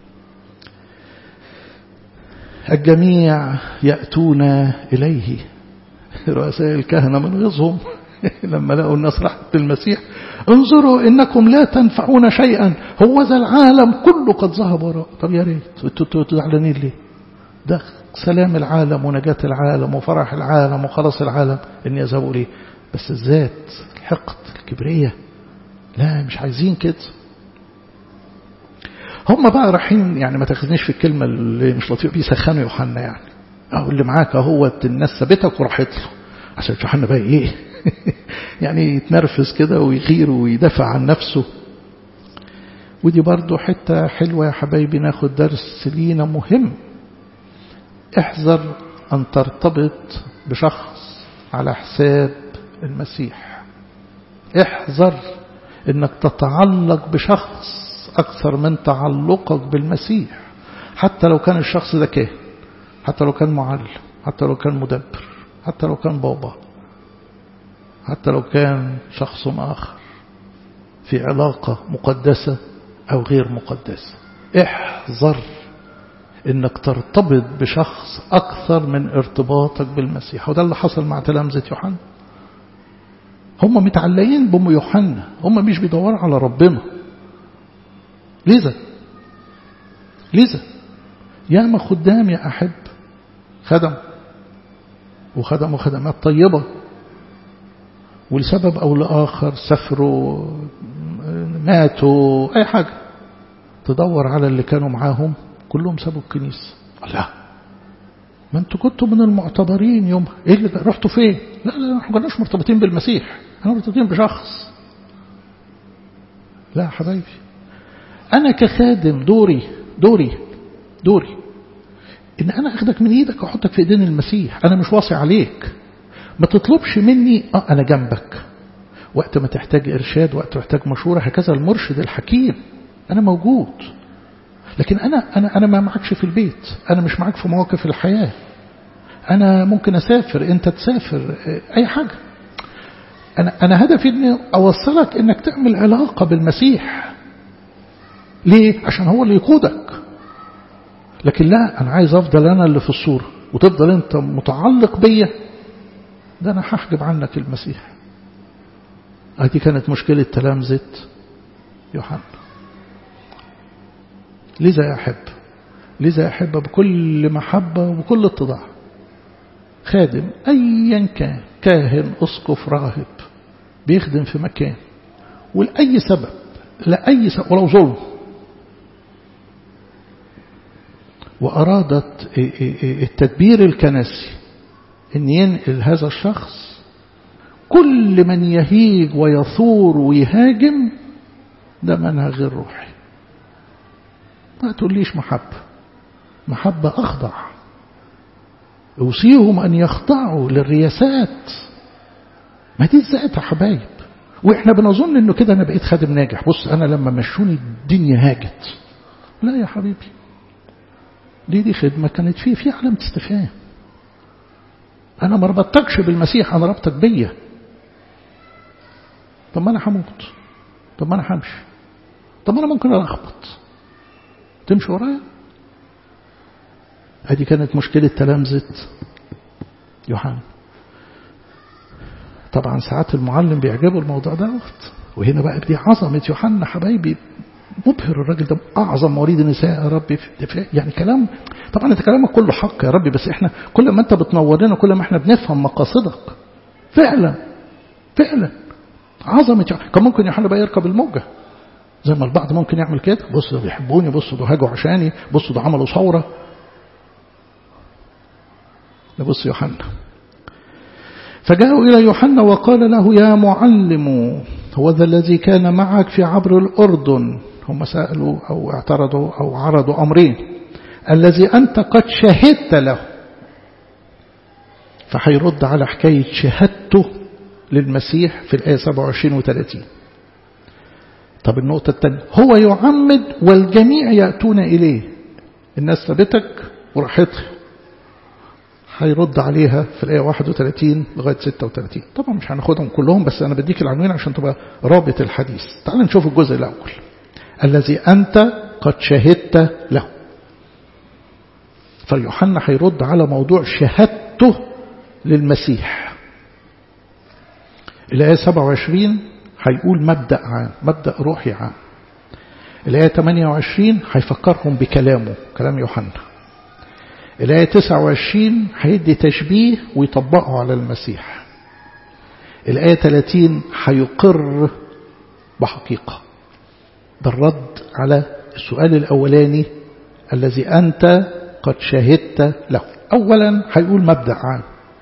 S1: الجميع يأتون إليه رؤساء الكهنة من غيظهم لما لقوا الناس راحت بالمسيح انظروا إنكم لا تنفعون شيئا هو ذا العالم كله قد ذهب وراء طب يا ريت انتوا زعلانين ليه ده سلام العالم ونجاة العالم وفرح العالم وخلاص العالم ان يذهبوا ليه بس الذات الحقد الكبرية لا مش عايزين كده هم بقى رايحين يعني ما تاخذنيش في الكلمة اللي مش لطيفة بيسخنوا يوحنا يعني أو اللي معاك اهوت الناس سابتك وراحت له عشان يوحنا بقى ايه يعني يتنرفز كده ويغير ويدافع عن نفسه ودي برضو حتة حلوة يا حبايبي ناخد درس لينا مهم احذر أن ترتبط بشخص على حساب المسيح احذر انك تتعلق بشخص أكثر من تعلقك بالمسيح حتى لو كان الشخص ده كاهن حتى لو كان معلم حتى لو كان مدبر حتى لو كان بابا حتى لو كان شخص آخر في علاقة مقدسة أو غير مقدسة احذر انك ترتبط بشخص أكثر من ارتباطك بالمسيح وده اللي حصل مع تلامذة يوحنا هم متعلقين بأم يوحنا هم مش بيدوروا على ربنا لذا لذا ياما خدام يا أحب خدم وخدموا خدمات طيبة ولسبب أو لآخر سافروا ماتوا أي حاجة تدور على اللي كانوا معاهم كلهم سابوا الكنيسة لا ما انتوا كنتوا من المعتبرين يوم ايه اللي رحتوا فين لا لا احنا ما كناش مرتبطين بالمسيح احنا مرتبطين بشخص لا حبايبي انا كخادم دوري دوري دوري ان انا اخدك من ايدك واحطك في ايدين المسيح انا مش واصي عليك ما تطلبش مني اه انا جنبك وقت ما تحتاج ارشاد وقت ما تحتاج مشوره هكذا المرشد الحكيم انا موجود لكن انا انا انا ما معكش في البيت انا مش معاك في مواقف الحياه انا ممكن اسافر انت تسافر اي حاجه انا انا هدفي اني اوصلك انك تعمل علاقه بالمسيح ليه عشان هو اللي يقودك لكن لا أنا عايز أفضل أنا اللي في الصورة وتفضل أنت متعلق بيا ده أنا هحجب عنك المسيح هذه كانت مشكلة تلامذة يوحنا لذا يا أحب لذا يا أحب بكل محبة وبكل اتضاع خادم أيا كان كاهن أسقف راهب بيخدم في مكان ولأي سبب لأي سبب ولو ظلم وأرادت التدبير الكنسي أن ينقل هذا الشخص كل من يهيج ويثور ويهاجم ده منهج غير روحي ما تقوليش محبة محبة أخضع أوصيهم أن يخضعوا للرياسات ما دي الذات يا حبايب وإحنا بنظن أنه كده أنا بقيت خادم ناجح بص أنا لما مشوني الدنيا هاجت لا يا حبيبي دي دي خدمة كانت فيه في علامة استفهام أنا ما ربطتكش بالمسيح أنا ربطك بيا طب ما أنا هموت طب ما أنا همشي طب ما أنا ممكن ألخبط تمشي ورايا هذه كانت مشكلة تلامذة يوحنا طبعا ساعات المعلم بيعجبه الموضوع دوت وهنا بقى دي عظمة يوحنا حبايبي مبهر الراجل ده أعظم مواليد النساء يا ربي يعني كلام طبعا أنت كلامك كله حق يا ربي بس إحنا كل ما أنت بتنور لنا كل ما إحنا بنفهم مقاصدك فعلا فعلا عظمة كان ممكن يوحنا بقى يركب الموجة زي ما البعض ممكن يعمل كده بصوا ده بيحبوني بصوا ده هاجوا عشاني بصوا ده عملوا ثورة نبص يوحنا فجاءوا إلى يوحنا وقال له يا معلم هو ذا الذي كان معك في عبر الأردن هم سألوا أو اعترضوا أو عرضوا أمرين الذي أنت قد شهدت له فحيرد على حكاية شهادته للمسيح في الآية 27 و 30 طب النقطة الثانية هو يعمد والجميع يأتون إليه الناس سابتك وراحتها هيرد عليها في الآية 31 لغاية 36 طبعا مش هناخدهم كلهم بس أنا بديك العنوان عشان تبقى رابط الحديث تعال نشوف الجزء الأول الذي أنت قد شهدت له فيوحنا هيرد على موضوع شهادته للمسيح الآية 27 هيقول مبدأ عام مبدأ روحي عام الآية 28 هيفكرهم بكلامه كلام يوحنا الآية 29 هيدي تشبيه ويطبقه على المسيح الآية 30 هيقر بحقيقة ده الرد على السؤال الأولاني الذي أنت قد شهدت له أولا هيقول مبدأ عام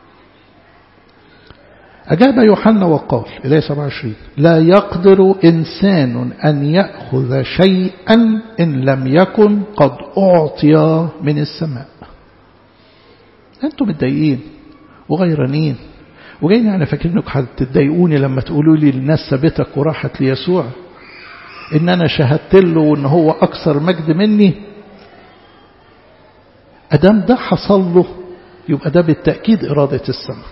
S1: أجاب يوحنا وقال إليه 27 لا يقدر إنسان أن يأخذ شيئا إن لم يكن قد أعطي من السماء أنتم متضايقين وغيرانين وجايين يعني فاكرينك هتتضايقوني لما تقولوا لي الناس سابتك وراحت ليسوع إن أنا شهدت له وإن هو أكثر مجد مني أدام ده حصل له يبقى ده بالتأكيد إرادة السماء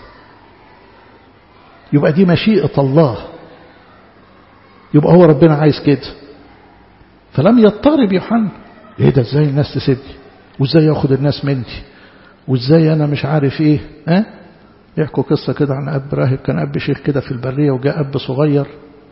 S1: يبقى دي مشيئة الله يبقى هو ربنا عايز كده فلم يضطرب يوحنا ايه ده ازاي الناس تسيبني وازاي ياخد الناس مني وازاي انا مش عارف ايه ها أه؟ يحكوا قصة كده عن أب راهب كان أب شيخ كده في البرية وجاء أب صغير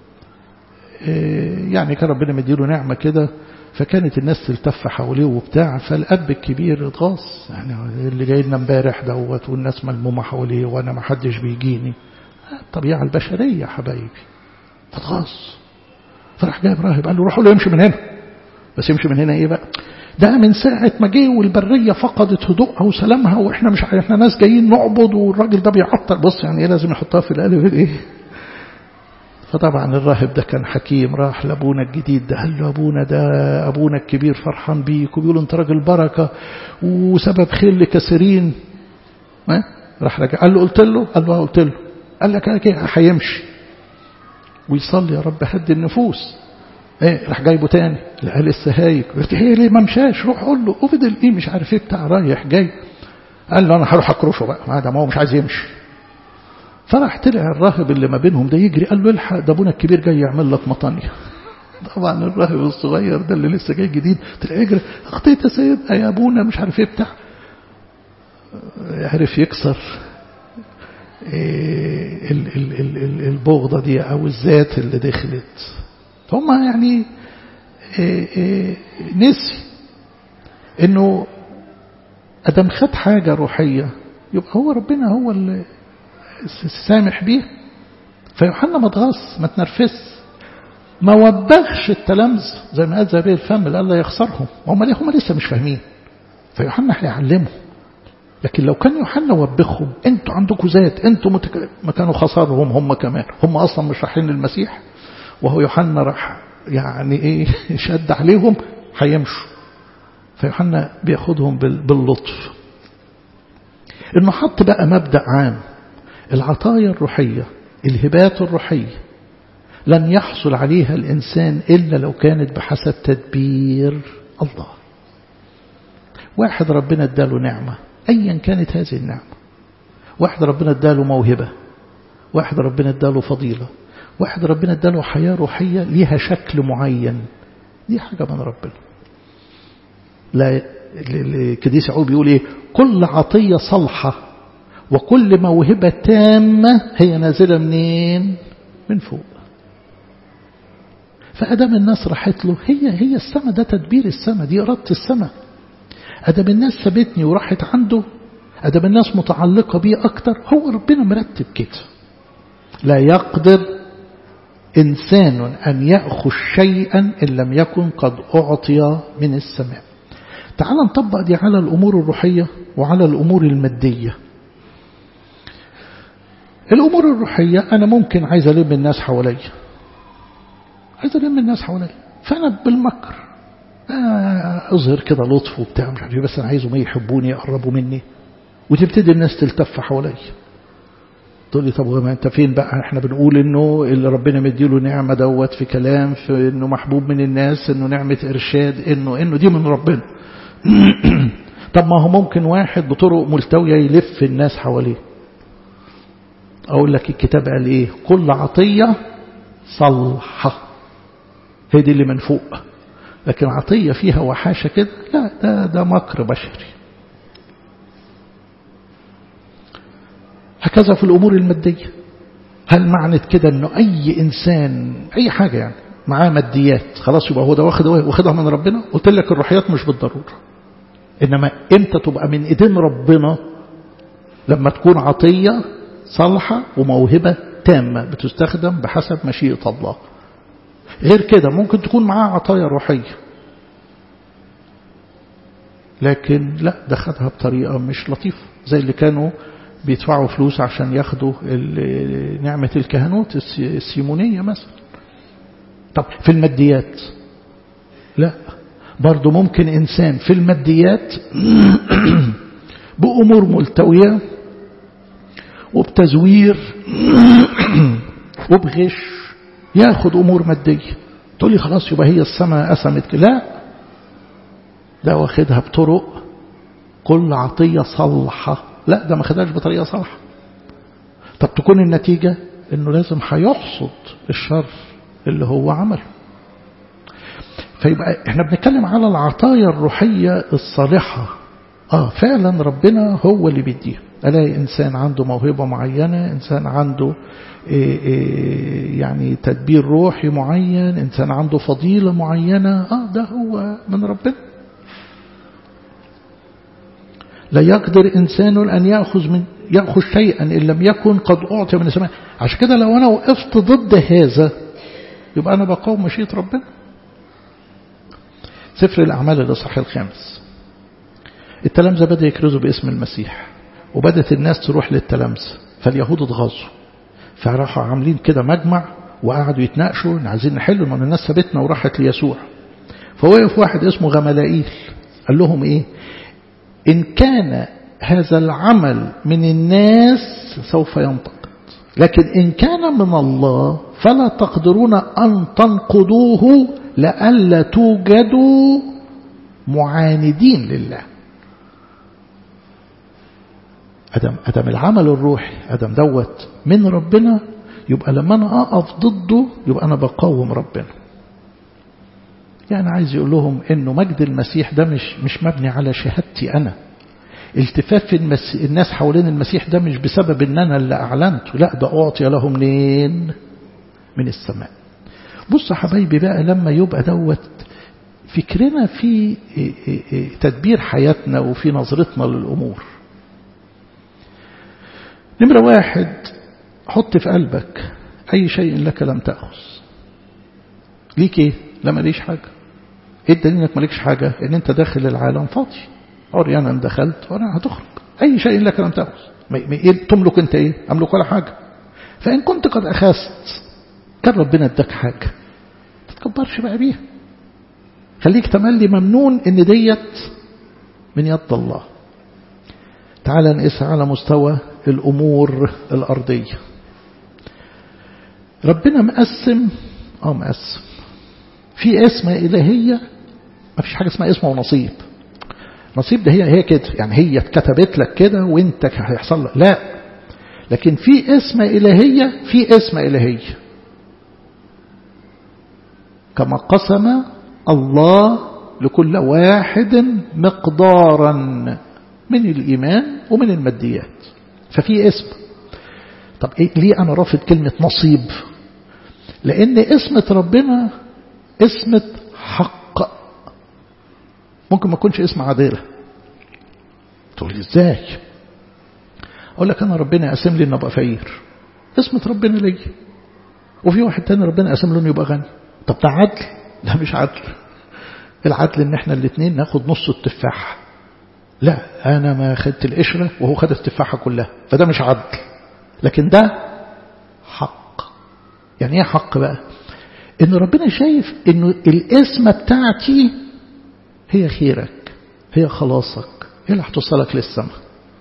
S1: إيه يعني كان ربنا مديله نعمة كده فكانت الناس تلتف حواليه وبتاع فالأب الكبير اتغاظ يعني اللي جاي لنا امبارح دوت والناس ملمومة حواليه وأنا ما حدش بيجيني الطبيعة البشرية يا حبايبي فاتغاظ فراح جايب راهب قال له روحوا له يمشي من هنا بس يمشي من هنا ايه بقى ده من ساعة ما جه والبرية فقدت هدوءها وسلامها واحنا مش احنا ناس جايين نعبد والراجل ده بيعطل بص يعني ايه لازم يحطها في الالف ايه فطبعا الراهب ده كان حكيم راح لابونا الجديد ده قال له ابونا ده ابونا الكبير فرحان بيك وبيقول انت راجل بركة وسبب خير لكثيرين راح رجع قال له قلت له قال له قلت له قال لك كده هيمشي ويصلي يا رب هدي النفوس ايه راح جايبه تاني لقى لسه هايك قلت هي ليه ما مشاش روح قول له افضل ايه مش عارف ايه بتاع رايح جاي قال له انا هروح اكرشه بقى ما ده ما هو مش عايز يمشي فراح طلع الراهب اللي ما بينهم ده يجري قال له الحق ده ابونا الكبير جاي يعمل لك مطانيه طبعا الراهب الصغير ده اللي لسه جاي جديد طلع يجري اخطيت يا سيد يا ابونا مش عارف ايه بتاع عرف يكسر البغضة دي أو الذات اللي دخلت هم يعني نسي انه ادم خد حاجة روحية يبقى هو ربنا هو اللي سامح بيه فيوحنا ما تغص ما تنرفز ما وبخش التلامذة زي ما قال زبير الفم قال لا يخسرهم هم ليه هم لسه مش فاهمين فيوحنا هيعلمهم لكن لو كان يوحنا وبخهم انتوا عندكم ذات انتوا متك... ما كانوا خسرهم هم كمان هم اصلا مش رايحين للمسيح وهو يوحنا راح يعني ايه شد عليهم هيمشوا فيوحنا بياخدهم باللطف انه حط بقى مبدا عام العطايا الروحيه الهبات الروحيه لن يحصل عليها الانسان الا لو كانت بحسب تدبير الله واحد ربنا اداله نعمه ايا كانت هذه النعمه واحد ربنا اداله موهبه واحد ربنا اداله فضيله واحد ربنا اداله حياة روحية ليها شكل معين دي حاجة من ربنا لا القديس يعقوب بيقول ايه كل عطية صالحة وكل موهبة تامة هي نازلة منين من فوق فأدام الناس راحت له هي هي السماء ده تدبير السماء دي إرادة السماء أدام الناس سابتني وراحت عنده أدام الناس متعلقة بيه أكتر هو ربنا مرتب كده لا يقدر إنسان أن يأخذ شيئا إن لم يكن قد أعطي من السماء تعال نطبق دي على الأمور الروحية وعلى الأمور المادية الأمور الروحية أنا ممكن عايز ألم الناس حواليا عايز ألم الناس حواليا فأنا بالمكر أظهر كده لطف وبتاع مش عارف بس أنا عايزهم يحبوني يقربوا مني وتبتدي الناس تلتف حواليا تقول لي طب ما انت فين بقى احنا بنقول انه اللي ربنا مديله نعمة دوت في كلام في انه محبوب من الناس انه نعمة ارشاد انه انه دي من ربنا طب ما هو ممكن واحد بطرق ملتوية يلف الناس حواليه اقول لك الكتاب قال ايه كل عطية صلحة هي دي اللي من فوق لكن عطية فيها وحاشة كده لا ده ده مكر بشري هكذا في الأمور المادية هل معنى كده أنه أي إنسان أي حاجة يعني معاه ماديات خلاص يبقى هو ده واخد واخدها من ربنا قلت لك الروحيات مش بالضرورة إنما إمتى تبقى من إيدين ربنا لما تكون عطية صالحة وموهبة تامة بتستخدم بحسب مشيئة الله غير كده ممكن تكون معاه عطايا روحية لكن لا ده خدها بطريقة مش لطيفة زي اللي كانوا بيدفعوا فلوس عشان ياخدوا نعمة الكهنوت السيمونية مثلا طب في الماديات لا برضو ممكن إنسان في الماديات بأمور ملتوية وبتزوير وبغش ياخد أمور مادية تقول لي خلاص يبقى هي السماء قسمت لا ده واخدها بطرق كل عطية صالحة لا ده ما خدهاش بطريقة صالحة طب تكون النتيجة انه لازم هيحصد الشر اللي هو عمله فيبقى احنا بنتكلم على العطايا الروحية الصالحة اه فعلا ربنا هو اللي بيديها الاقي انسان عنده موهبة معينة انسان عنده إيه إيه يعني تدبير روحي معين انسان عنده فضيلة معينة اه ده هو من ربنا لا يقدر إنسان أن يأخذ من يأخذ شيئا إن لم يكن قد أعطي من السماء عشان كده لو أنا وقفت ضد هذا يبقى أنا بقاوم مشيئة ربنا سفر الأعمال الإصحاح الخامس التلامذة بدأ يكرزوا باسم المسيح وبدأت الناس تروح للتلامذة فاليهود اتغاظوا فراحوا عاملين كده مجمع وقعدوا يتناقشوا عايزين نحل ما الناس سابتنا وراحت ليسوع فوقف واحد اسمه غملائيل قال لهم ايه إن كان هذا العمل من الناس سوف ينتقد لكن إن كان من الله فلا تقدرون أن تنقضوه لئلا توجدوا معاندين لله أدم, أدم العمل الروحي أدم دوت من ربنا يبقى لما أنا أقف ضده يبقى أنا بقاوم ربنا يعني عايز يقول لهم انه مجد المسيح ده مش مش مبني على شهادتي انا التفاف الناس حوالين المسيح ده مش بسبب ان انا اللي اعلنته لا ده اعطي له منين من السماء بص حبايبي بقى لما يبقى دوت فكرنا في تدبير حياتنا وفي نظرتنا للامور نمرة واحد حط في قلبك اي شيء لك لم تأخذ ليك ايه لا ماليش حاجه ايه الدليل انك مالكش حاجة ان انت داخل العالم فاضي عريانا دخلت وانا هتخرج اي شيء لك لم تأخذ إيه تملك انت ايه املك ولا حاجة فان كنت قد اخذت كان ربنا اداك حاجة تتكبرش بقى بيها خليك تملي ممنون ان ديت من يد الله تعال نقيس على مستوى الامور الارضية ربنا مقسم اه مقسم في اسم إلهية ما فيش حاجة اسمها اسم ونصيب نصيب ده هي هي كده يعني هي اتكتبت لك كده وانت هيحصل لك لا لكن في اسم إلهية في اسم إلهية كما قسم الله لكل واحد مقدارا من الإيمان ومن الماديات ففي اسم طب إيه ليه أنا رافض كلمة نصيب لأن اسمة ربنا اسمة حق ممكن ما يكونش اسم عدالة تقول لي ازاي اقول لك انا ربنا قاسم لي ان ابقى فقير اسمة ربنا ليا وفي واحد تاني ربنا قاسم له انه يبقى غني طب ده عدل لا مش عدل العدل ان احنا الاثنين ناخد نص التفاحة لا انا ما خدت القشرة وهو خد التفاحة كلها فده مش عدل لكن ده حق يعني ايه حق بقى ان ربنا شايف انه الاسمة بتاعتي هي خيرك هي خلاصك هي اللي هتوصلك للسماء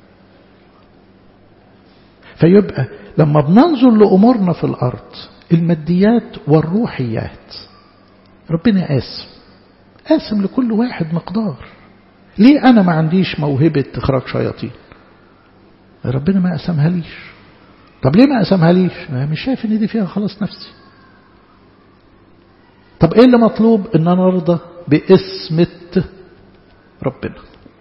S1: فيبقى لما بننظر لأمورنا في الأرض الماديات والروحيات ربنا قاسم قاسم لكل واحد مقدار ليه أنا ما عنديش موهبة إخراج شياطين ربنا ما قسمها ليش طب ليه ما قسمها ليش أنا مش شايف ان دي فيها خلاص نفسي طب ايه اللي مطلوب ان انا ارضى باسمة ربنا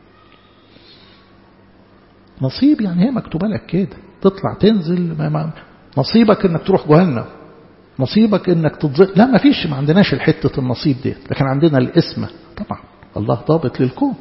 S1: نصيب يعني هي مكتوبة لك كده تطلع تنزل ما ما نصيبك انك تروح جهنم نصيبك انك تتظل لا ما فيش ما عندناش الحتة النصيب دي لكن عندنا الاسمة طبعا الله ضابط للكون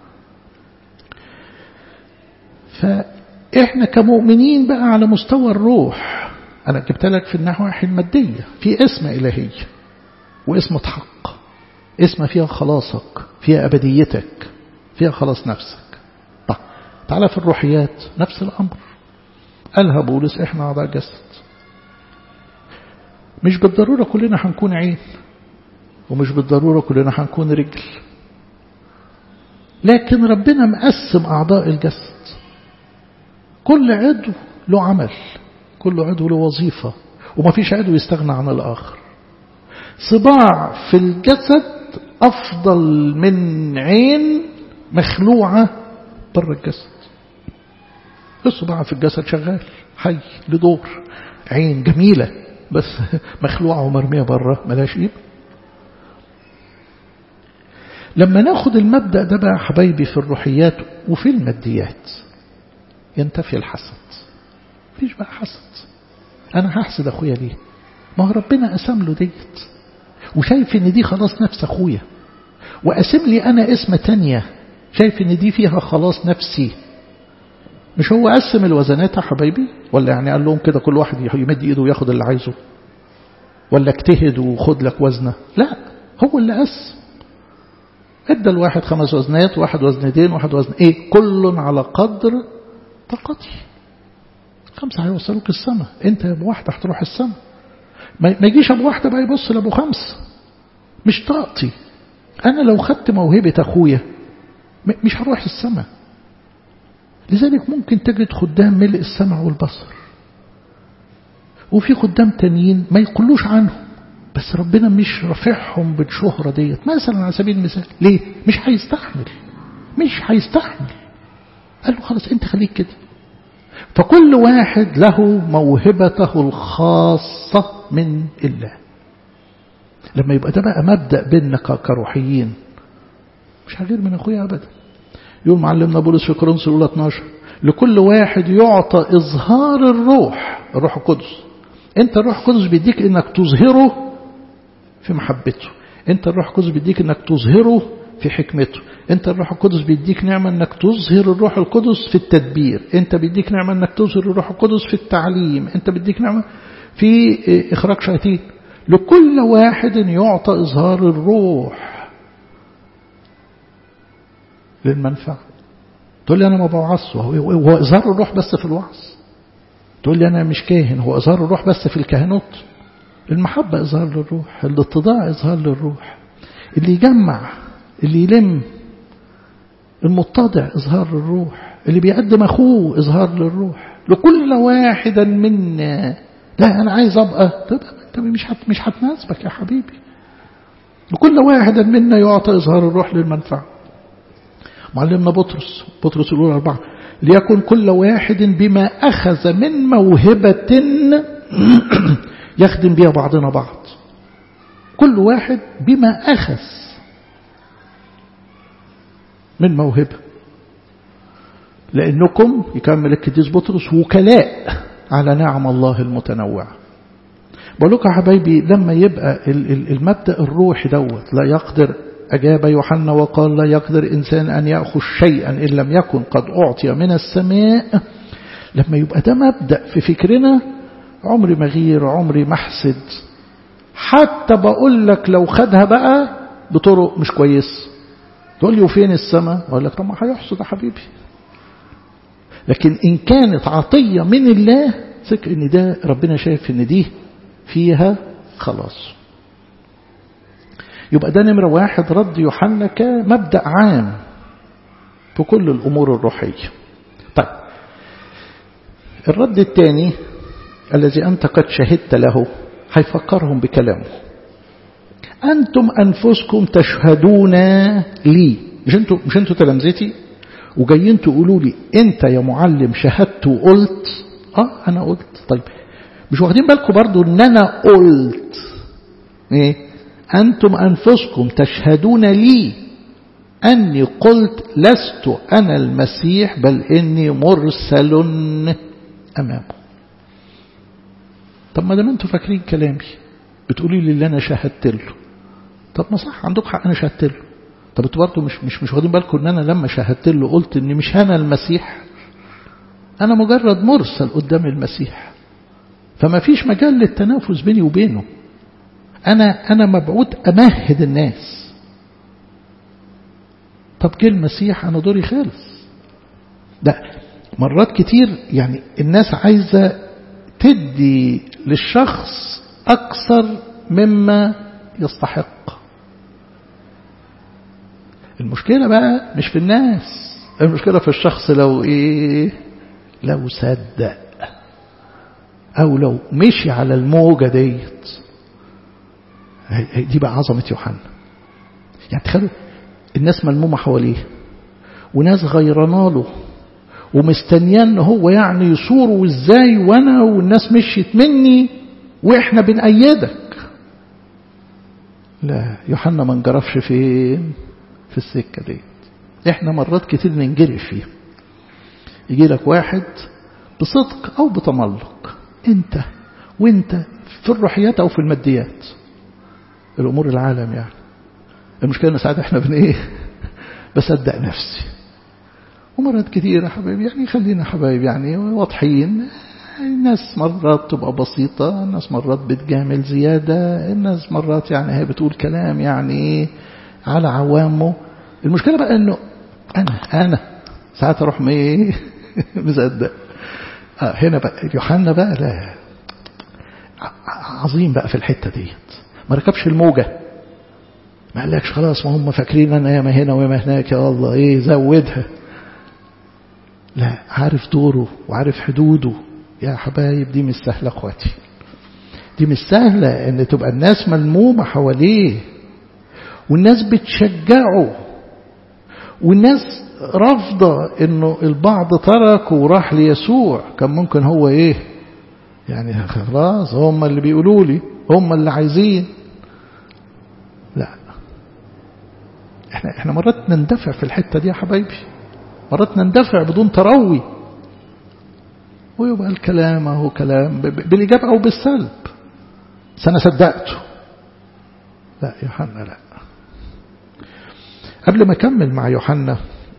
S1: فاحنا كمؤمنين بقى على مستوى الروح انا جبت لك في النواحي المادية في اسم الهي واسمة حق اسم فيها خلاصك فيها أبديتك فيها خلاص نفسك طيب تعالى في الروحيات نفس الأمر قالها بولس احنا أعضاء جسد مش بالضرورة كلنا هنكون عين ومش بالضرورة كلنا هنكون رجل لكن ربنا مقسم أعضاء الجسد كل عضو له عمل كل عضو له وظيفة وما فيش عضو يستغنى عن الآخر صباع في الجسد أفضل من عين مخلوعة بره الجسد الصباع في الجسد شغال حي لدور عين جميلة بس مخلوعة ومرمية بره ملاش قيمة لما ناخد المبدأ ده بقى حبايبي في الروحيات وفي الماديات ينتفي الحسد مفيش بقى حسد أنا هحسد أخويا ليه ما هو ربنا قسم له ديت وشايف ان دي خلاص نفس أخويا وقسم لي أنا اسم تانية شايف ان دي فيها خلاص نفسي مش هو قسم الوزنات يا حبايبي ولا يعني قال لهم كده كل واحد يمد ايده وياخد اللي عايزه ولا اجتهد وخد لك وزنه لا هو اللي قسم ادى الواحد خمس وزنات واحد وزنتين واحد وزن ايه كل على قدر طاقتي خمسة هيوصلوك السماء انت يا ابو واحدة هتروح السماء ما يجيش ابو واحدة بقى يبص لابو خمسة مش طاقتي انا لو خدت موهبة اخويا مش هروح السماء لذلك ممكن تجد خدام ملء السمع والبصر وفي خدام تانيين ما يقولوش عنهم بس ربنا مش رافعهم بالشهرة ديت مثلا على سبيل المثال ليه مش هيستحمل مش هيستحمل قال له خلاص انت خليك كده فكل واحد له موهبته الخاصة من الله لما يبقى ده بقى مبدأ بيننا كروحيين مش هغير من أخويا أبدا يقول معلمنا بولس في كورنثوس الأولى 12 لكل واحد يعطى إظهار الروح الروح القدس أنت الروح القدس بيديك إنك تظهره في محبته أنت الروح القدس بيديك إنك تظهره في حكمته أنت الروح القدس بيديك نعمة أنك تظهر الروح القدس في التدبير أنت بيديك نعمة أنك تظهر الروح القدس في التعليم أنت بيديك نعمة في إخراج شياطين لكل واحد يعطى إظهار الروح للمنفعة تقول لي أنا ما بوعظش هو إظهار الروح بس في الوعظ تقول لي أنا مش كاهن هو إظهار الروح بس في الكهنوت المحبة إظهار للروح الاتضاع إظهار للروح اللي يجمع اللي يلم المتضع إظهار للروح اللي بيقدم أخوه إظهار للروح لكل واحدا منا لا أنا عايز أبقى طب أنت مش هت مش هتناسبك يا حبيبي لكل واحد منا يعطى إظهار الروح للمنفعة معلمنا بطرس بطرس الأولى أربعة ليكن كل واحد بما أخذ من موهبة يخدم بها بعضنا بعض كل واحد بما أخذ من موهبة لأنكم يكمل الكديس بطرس وكلاء على نعم الله المتنوعة بقول لكم يا حبايبي لما يبقى المبدأ الروحي دوت لا يقدر أجاب يوحنا وقال لا يقدر إنسان أن يأخذ شيئا إن لم يكن قد أعطي من السماء لما يبقى ده مبدأ في فكرنا عمري ما غير عمري محسد حتى بقول لك لو خدها بقى بطرق مش كويس تقول لي وفين السماء أقول لك طب ما هيحصد يا حبيبي لكن إن كانت عطية من الله ثق إن ده ربنا شايف إن دي فيها خلاص يبقى ده نمرة واحد رد يوحنا كمبدأ عام في كل الأمور الروحية طيب الرد الثاني الذي أنت قد شهدت له هيفكرهم بكلامه أنتم أنفسكم تشهدون لي مش أنتوا مش أنتوا تلامذتي وجايين تقولوا لي أنت يا معلم شهدت وقلت أه أنا قلت طيب مش واخدين بالكم برضو أن أنا قلت إيه أنتم أنفسكم تشهدون لي أني قلت لست أنا المسيح بل إني مرسل أمامه طب ما دام أنتم فاكرين كلامي بتقولي لي اللي أنا شهدت له طب ما صح عندك حق أنا شهدت له طب انتوا برضه مش مش مش واخدين بالكم ان انا لما شهدت له قلت ان مش انا المسيح انا مجرد مرسل قدام المسيح فما فيش مجال للتنافس بيني وبينه أنا أنا مبعوث أمهد الناس طب جه المسيح أنا دوري خالص ده مرات كتير يعني الناس عايزة تدي للشخص أكثر مما يستحق المشكلة بقى مش في الناس المشكلة في الشخص لو إيه لو صدق أو لو مشي على الموجة ديت دي بقى عظمة يوحنا يعني تخيلوا الناس ملمومة حواليه وناس غيرنا له ومستنيان ان هو يعني يصور وازاي وانا والناس مشيت مني واحنا بنأيدك لا يوحنا ما انجرفش فين في السكة ديت احنا مرات كتير ننجرف فيه يجي لك واحد بصدق او بتملق انت وانت في الروحيات او في الماديات الامور العالم يعني المشكله ان ساعات احنا بن ايه بصدق نفسي ومرات كتير يا حبايبي يعني خلينا حبايب يعني واضحين الناس مرات تبقى بسيطة الناس مرات بتجامل زيادة الناس مرات يعني هي بتقول كلام يعني على عوامه المشكلة بقى انه انا انا ساعات اروح ايه مصدق آه هنا بقى يوحنا بقى لا عظيم بقى في الحتة ديت ما ركبش الموجة ما قالكش خلاص ما هم فاكرين انا ياما هنا وياما هناك يا الله ايه زودها لا عارف دوره وعارف حدوده يا حبايب دي مش سهلة اخواتي دي مش سهلة ان تبقى الناس ملمومة حواليه والناس بتشجعه والناس رافضة انه البعض ترك وراح ليسوع كان ممكن هو ايه يعني خلاص هم اللي بيقولوا لي هم اللي عايزين لا احنا احنا مرات نندفع في الحتة دي يا حبايبي مرات نندفع بدون تروي ويبقى الكلام اهو كلام بالإجابة أو بالسلب سنة صدقته لا يوحنا لا قبل ما أكمل مع يوحنا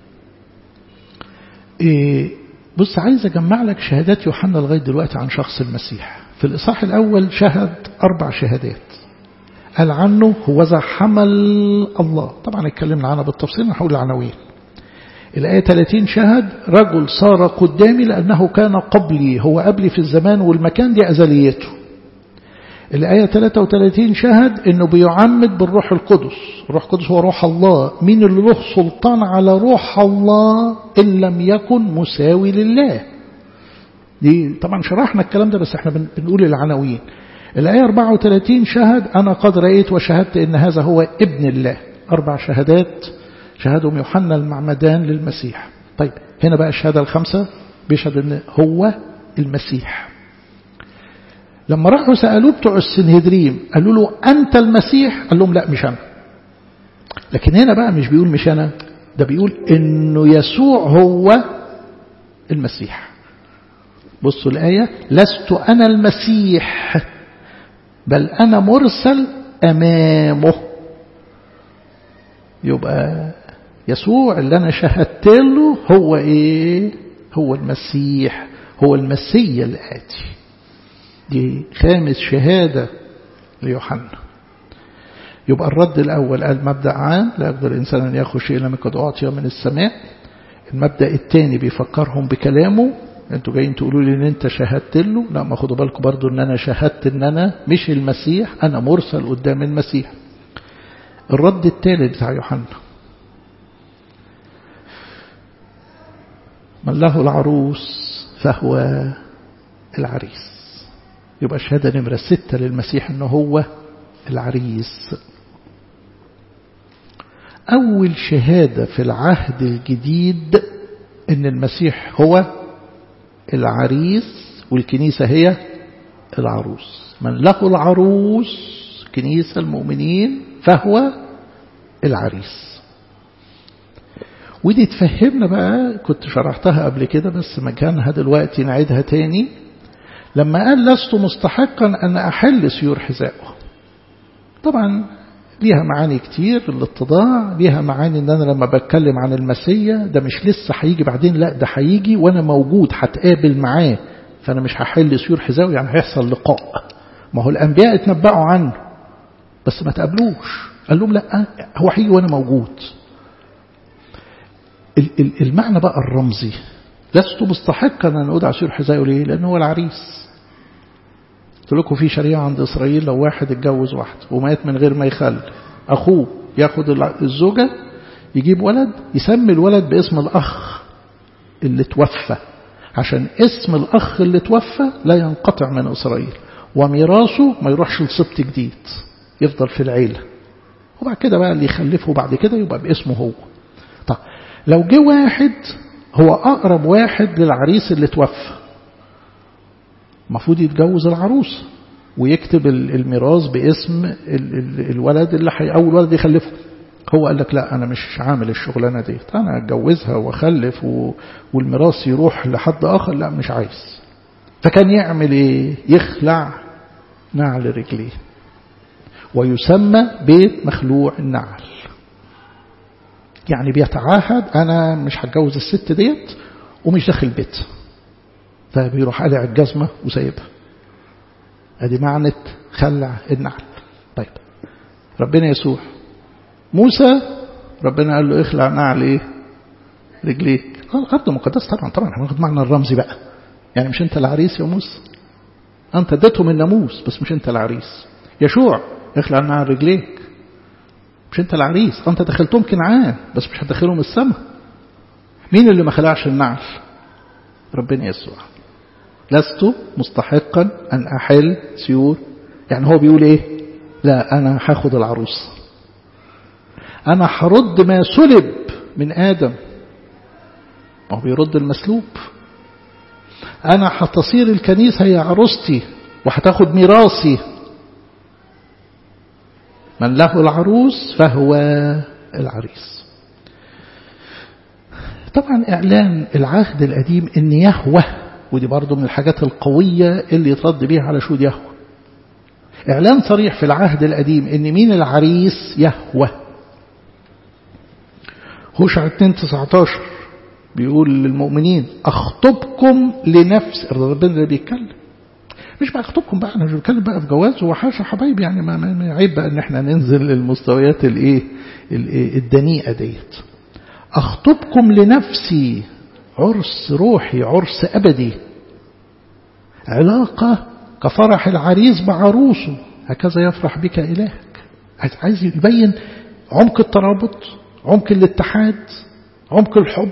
S1: إيه بص عايز أجمع لك شهادات يوحنا لغاية دلوقتي عن شخص المسيح في الإصحاح الأول شهد أربع شهادات قال عنه هو ذا حمل الله طبعا اتكلمنا عنها بالتفصيل أنا هقول العناوين الآية 30 شهد رجل صار قدامي لأنه كان قبلي هو قبلي في الزمان والمكان دي أزليته الآية 33 شهد أنه بيعمد بالروح القدس الروح القدس هو روح الله مين اللي له سلطان على روح الله إن لم يكن مساوي لله دي طبعا شرحنا الكلام ده بس احنا بنقول العناوين الآية 34 شهد أنا قد رأيت وشهدت أن هذا هو ابن الله أربع شهادات شهدهم يوحنا المعمدان للمسيح طيب هنا بقى الشهادة الخمسة بيشهد أن هو المسيح لما راحوا سألوه بتوع السنهدريم قالوا له أنت المسيح قال لهم لا مش أنا لكن هنا بقى مش بيقول مش أنا ده بيقول إنه يسوع هو المسيح بصوا الآية لست أنا المسيح بل أنا مرسل أمامه يبقى يسوع اللي أنا شهدت له هو إيه هو المسيح هو المسيا الآتي دي خامس شهادة ليوحنا يبقى الرد الأول قال مبدأ عام لا يقدر الإنسان أن يأخذ شيء لم قد أعطي من السماء المبدأ الثاني بيفكرهم بكلامه انتوا جايين تقولوا لي ان انت شهدت له لا ما خدوا بالكم برضو ان انا شهدت ان انا مش المسيح انا مرسل قدام المسيح الرد الثالث بتاع يوحنا من له العروس فهو العريس يبقى الشهادة نمرة ستة للمسيح أنه هو العريس أول شهادة في العهد الجديد أن المسيح هو العريس والكنيسة هي العروس من له العروس كنيسة المؤمنين فهو العريس ودي تفهمنا بقى كنت شرحتها قبل كده بس مكانها دلوقتي نعيدها تاني لما قال لست مستحقا أن أحل سيور حذائه طبعا ليها معاني كتير الاتضاع ليها معاني ان انا لما بتكلم عن المسيا ده مش لسه هيجي بعدين لا ده هيجي وانا موجود هتقابل معاه فانا مش هحل سيور حذائه يعني هيحصل لقاء ما هو الانبياء اتنبأوا عنه بس ما تقابلوش قال لهم لا هو هيجي وانا موجود المعنى بقى الرمزي لست مستحقا أن أدعى سير حذائه ليه لأنه هو العريس قلت لكم في شريعة عند إسرائيل لو واحد اتجوز واحد ومات من غير ما يخلف أخوه ياخد الزوجة يجيب ولد يسمي الولد باسم الأخ اللي توفى عشان اسم الأخ اللي توفى لا ينقطع من إسرائيل وميراثه ما يروحش لسبط جديد يفضل في العيلة وبعد كده بقى اللي يخلفه بعد كده يبقى باسمه هو طب لو جه واحد هو أقرب واحد للعريس اللي توفى المفروض يتجوز العروس ويكتب الميراث باسم الولد اللي حي أول ولد يخلفه هو قال لك لا أنا مش عامل الشغلانة دي أنا أتجوزها وأخلف و... والميراث يروح لحد آخر لا مش عايز فكان يعمل إيه يخلع نعل رجليه ويسمى بيت مخلوع النعل يعني بيتعاهد أنا مش هتجوز الست ديت ومش داخل بيت فبيروح قلع الجزمة وسايبها ادي معنى خلع النعل طيب ربنا يسوع موسى ربنا قال له اخلع نعل ايه رجليك الارض مقدسه طبعا طبعا هناخد معنى الرمزي بقى يعني مش انت العريس يا موسى انت اديتهم الناموس بس مش انت العريس يشوع اخلع نعل رجليك مش انت العريس انت دخلتهم كنعان بس مش هتدخلهم السماء مين اللي ما خلعش النعل ربنا يسوع لست مستحقا أن أحل سيور يعني هو بيقول إيه لا أنا هاخد العروس أنا هرد ما سلب من آدم ما هو بيرد المسلوب أنا هتصير الكنيسة هي عروستي وهتاخد ميراثي من له العروس فهو العريس طبعا إعلان العهد القديم إن يهوه ودي برضه من الحاجات القوية اللي يترد بيها على شهود يهوه إعلان صريح في العهد القديم إن مين العريس يهوه هوشع 2 19 بيقول للمؤمنين أخطبكم لنفس ربنا اللي بيتكلم مش بقى أخطبكم بقى أنا مش بتكلم بقى في جواز وحاشا حبايبي يعني ما, ما عيب بقى إن إحنا ننزل للمستويات الإيه الدنيئة ديت أخطبكم لنفسي عرس روحي عرس أبدي علاقة كفرح العريس بعروسه هكذا يفرح بك إلهك عايز يبين عمق الترابط عمق الاتحاد عمق الحب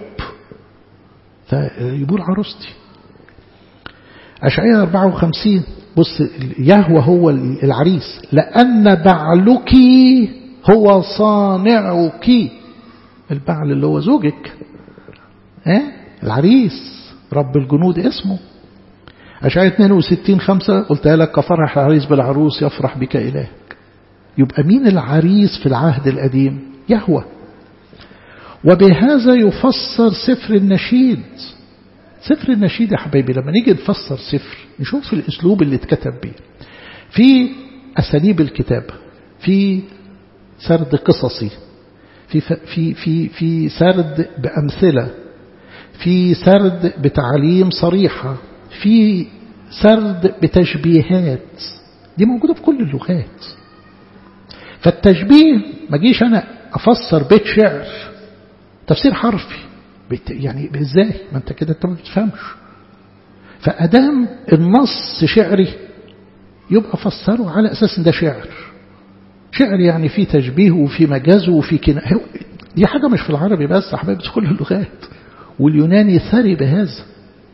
S1: فيقول عروستي أشعية 54 بص يهوى هو العريس لأن بعلك هو صانعك البعل اللي هو زوجك ها العريس رب الجنود اسمه أشعية 62 5 قلتها لك كفرح العريس بالعروس يفرح بك إلهك يبقى مين العريس في العهد القديم يهوى وبهذا يفسر سفر النشيد سفر النشيد يا حبايبي لما نيجي نفسر سفر نشوف الأسلوب اللي اتكتب بيه في أساليب الكتاب في سرد قصصي في في في في سرد بأمثلة في سرد بتعليم صريحة في سرد بتشبيهات دي موجودة في كل اللغات فالتشبيه ما جيش أنا أفسر بيت شعر تفسير حرفي يعني ازاي ما انت كده انت ما بتفهمش فأدام النص شعري يبقى فسره على أساس ده شعر شعر يعني فيه تشبيه وفي مجاز وفي كناية دي حاجة مش في العربي بس يا حبايبي في كل اللغات واليوناني ثري بهذا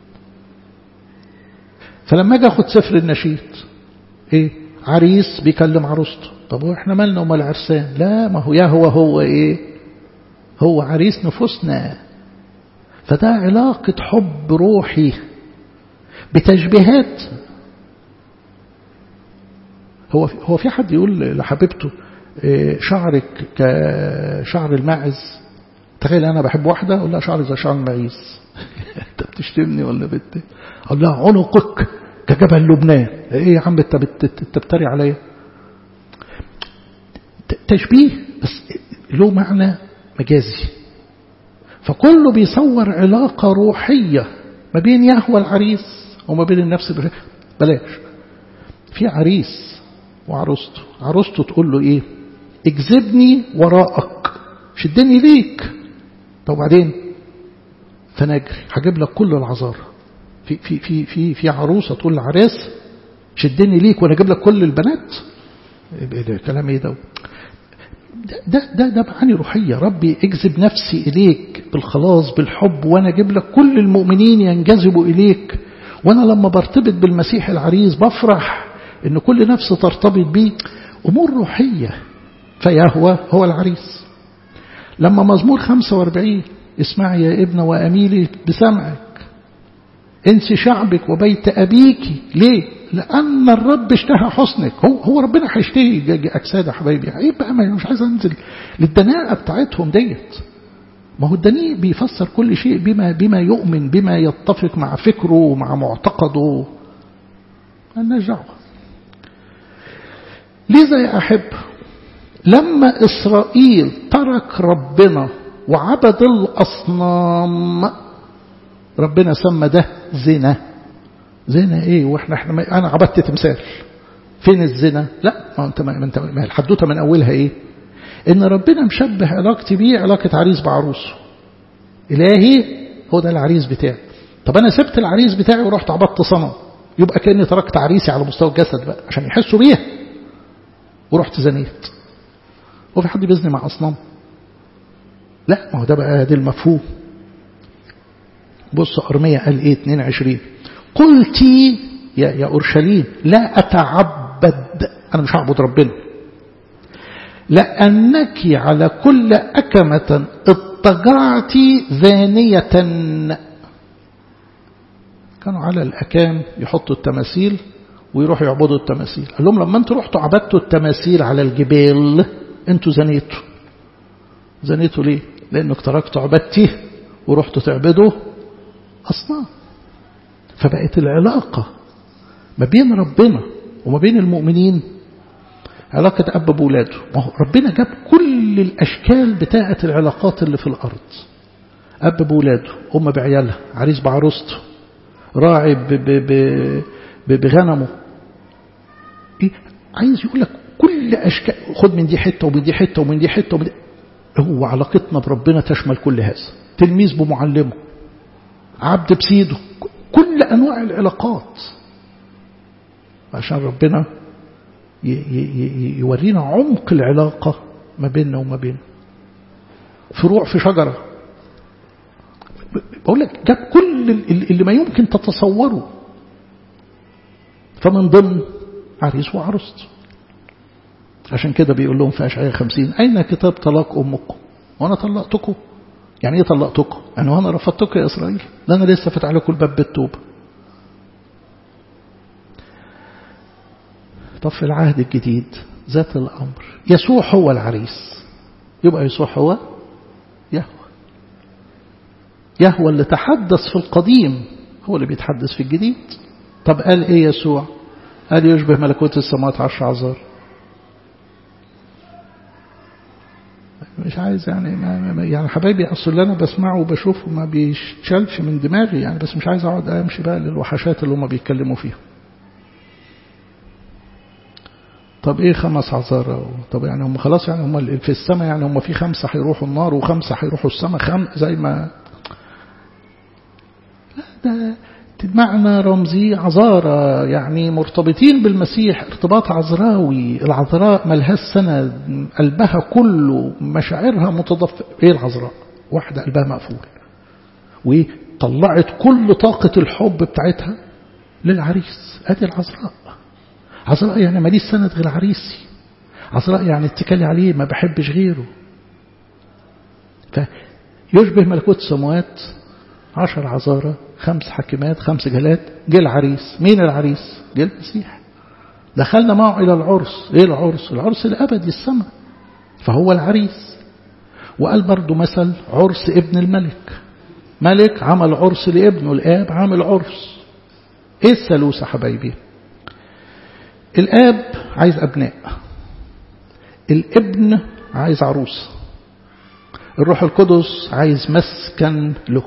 S1: فلما اجي اخد سفر النشيد ايه عريس بيكلم عروسته طب واحنا مالنا ومال عرسان لا ما هو يا هو هو ايه هو عريس نفوسنا فده علاقة حب روحي بتشبيهات هو هو في حد يقول لحبيبته شعرك كشعر الماعز تخيل انا بحب واحده اقول لها شعري زي شعر المعيز انت بتشتمني ولا بت اقول لها عنقك كجبل لبنان ايه يا عم انت بتتريق عليا تشبيه بس له معنى مجازي فكله بيصور علاقة روحية ما بين يهوى العريس وما بين النفس البشرية بلاش في عريس وعروسته عروسته تقول له ايه اجذبني وراءك شدني ليك طب وبعدين فنجري هجيب لك كل العذارى في في في في في عروسه تقول لعريس شدني ليك وانا اجيب لك كل البنات ايه ده كلام ايه ده ده ده ده معاني روحيه ربي اجذب نفسي اليك بالخلاص بالحب وانا اجيب لك كل المؤمنين ينجذبوا اليك وانا لما برتبط بالمسيح العريس بفرح ان كل نفس ترتبط بيه امور روحيه فيهوى هو العريس لما مزمور 45 اسمعي يا ابن واميلي بسمعك انسي شعبك وبيت ابيك ليه لان الرب اشتهى حسنك هو هو ربنا هيشتهي اجساد يا حبايبي ايه بقى مش عايز انزل للدناءه بتاعتهم ديت ما هو الدنيء بيفسر كل شيء بما بما يؤمن بما يتفق مع فكره ومع معتقده مالناش دعوه لذا يا احب لما اسرائيل ترك ربنا وعبد الاصنام ربنا سمى ده زنا زنا ايه واحنا احنا انا عبدت تمثال فين الزنا لا ما انت ما انت ما الحدوته من اولها ايه ان ربنا مشبه علاقتي بيه علاقه عريس بعروسه الهي هو ده العريس بتاعي طب انا سبت العريس بتاعي ورحت عبدت صنم يبقى كاني تركت عريسي على مستوى الجسد بقى عشان يحسوا بيها ورحت زنيت هو في حد بيزني مع اصنام لا ما هو ده بقى ده المفهوم بص أرمية قال إيه 22 قلت يا, يا أورشليم لا أتعبد أنا مش هعبد ربنا لأنك على كل أكمة اضطجعت زانية كانوا على الأكام يحطوا التماثيل ويروحوا يعبدوا التماثيل قال لهم لما انتوا رحتوا عبدتوا التماثيل على الجبال انتوا زنيتوا زنيتوا ليه لانك تركتوا عبادتي ورحتوا تعبدوا أصنام فبقت العلاقة ما بين ربنا وما بين المؤمنين علاقة أب بولاده ما هو ربنا جاب كل الأشكال بتاعة العلاقات اللي في الأرض أب بولاده أم بعيالها عريس بعروسته راعي ب ب ب بغنمه إيه؟ عايز يقول لك كل أشكال خد من دي حتة ومن دي حتة ومن دي حتة ومن دي هو علاقتنا بربنا تشمل كل هذا تلميذ بمعلمه عبد بسيده كل أنواع العلاقات عشان ربنا يورينا عمق العلاقة ما بيننا وما بينه فروع في شجرة بقول لك جاب كل اللي ما يمكن تتصوره فمن ضمن عريس وعروسته عشان كده بيقول لهم في أشعياء خمسين أين كتاب طلاق أمكم وأنا طلقتكم يعني ايه طلقتكم انا وانا رفضتكم يا اسرائيل ده انا لسه فاتح لكم الباب بالتوبه طب في العهد الجديد ذات الامر يسوع هو العريس يبقى يسوع هو يهوى يهوى اللي تحدث في القديم هو اللي بيتحدث في الجديد طب قال ايه يسوع قال يشبه ملكوت السماوات عشر عذار مش عايز يعني ما يعني حبايبي اصل اللي انا بسمعه وبشوفه ما بيشتغلش من دماغي يعني بس مش عايز اقعد امشي بقى للوحشات اللي هم بيتكلموا فيها طب ايه خمس عذارى طب يعني هم خلاص يعني هم في السماء يعني هم في خمسه هيروحوا النار وخمسه هيروحوا السماء خم زي ما لا ده معنى رمزي عذارى يعني مرتبطين بالمسيح ارتباط عذراوي العذراء ملهاش سند قلبها كله مشاعرها متضف ايه العذراء واحدة قلبها مقفول وطلعت كل طاقة الحب بتاعتها للعريس ادي العذراء عذراء يعني ماليش سند غير عريسي عذراء يعني اتكالي عليه ما بحبش غيره فيشبه ملكوت السماوات عشر عذارى خمس حكمات خمس جلات جه العريس مين العريس جه المسيح دخلنا معه إلى العرس إيه العرس العرس الأبدي السماء فهو العريس وقال برضه مثل عرس ابن الملك ملك عمل عرس لابنه الآب عمل عرس إيه الثالوث يا حبايبي الآب عايز أبناء الابن عايز عروس الروح القدس عايز مسكن له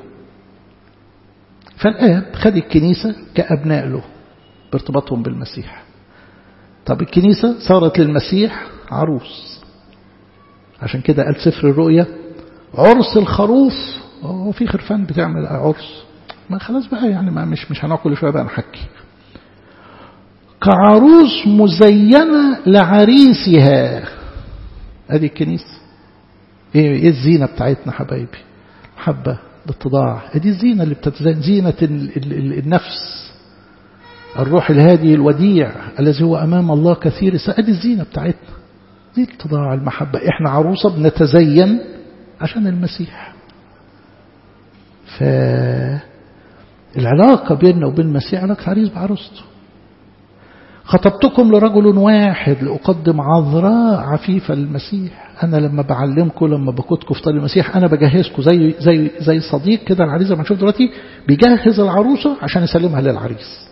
S1: فالآب خد الكنيسة كأبناء له بارتباطهم بالمسيح طب الكنيسة صارت للمسيح عروس عشان كده قال سفر الرؤيا عرس الخروف هو في خرفان بتعمل عرس ما خلاص بقى يعني ما مش مش هنقعد كل شويه بقى نحكي كعروس مزينة لعريسها ادي الكنيسة ايه ايه الزينة بتاعتنا حبايبي محبة الاتضاع ادي الزينة اللي بتتزين زينة ال ال ال النفس الروح الهادي الوديع الذي هو امام الله كثير ادي الزينة بتاعتنا دي الاتضاع المحبة احنا عروسة بنتزين عشان المسيح فالعلاقة بيننا وبين المسيح علاقة عريس بعروسته خطبتكم لرجل واحد لأقدم عذراء عفيفة للمسيح أنا لما بعلمكم لما بقودكم في طريق المسيح أنا بجهزكم زي زي زي صديق كده العريس زي ما نشوف دلوقتي بيجهز العروسة عشان يسلمها للعريس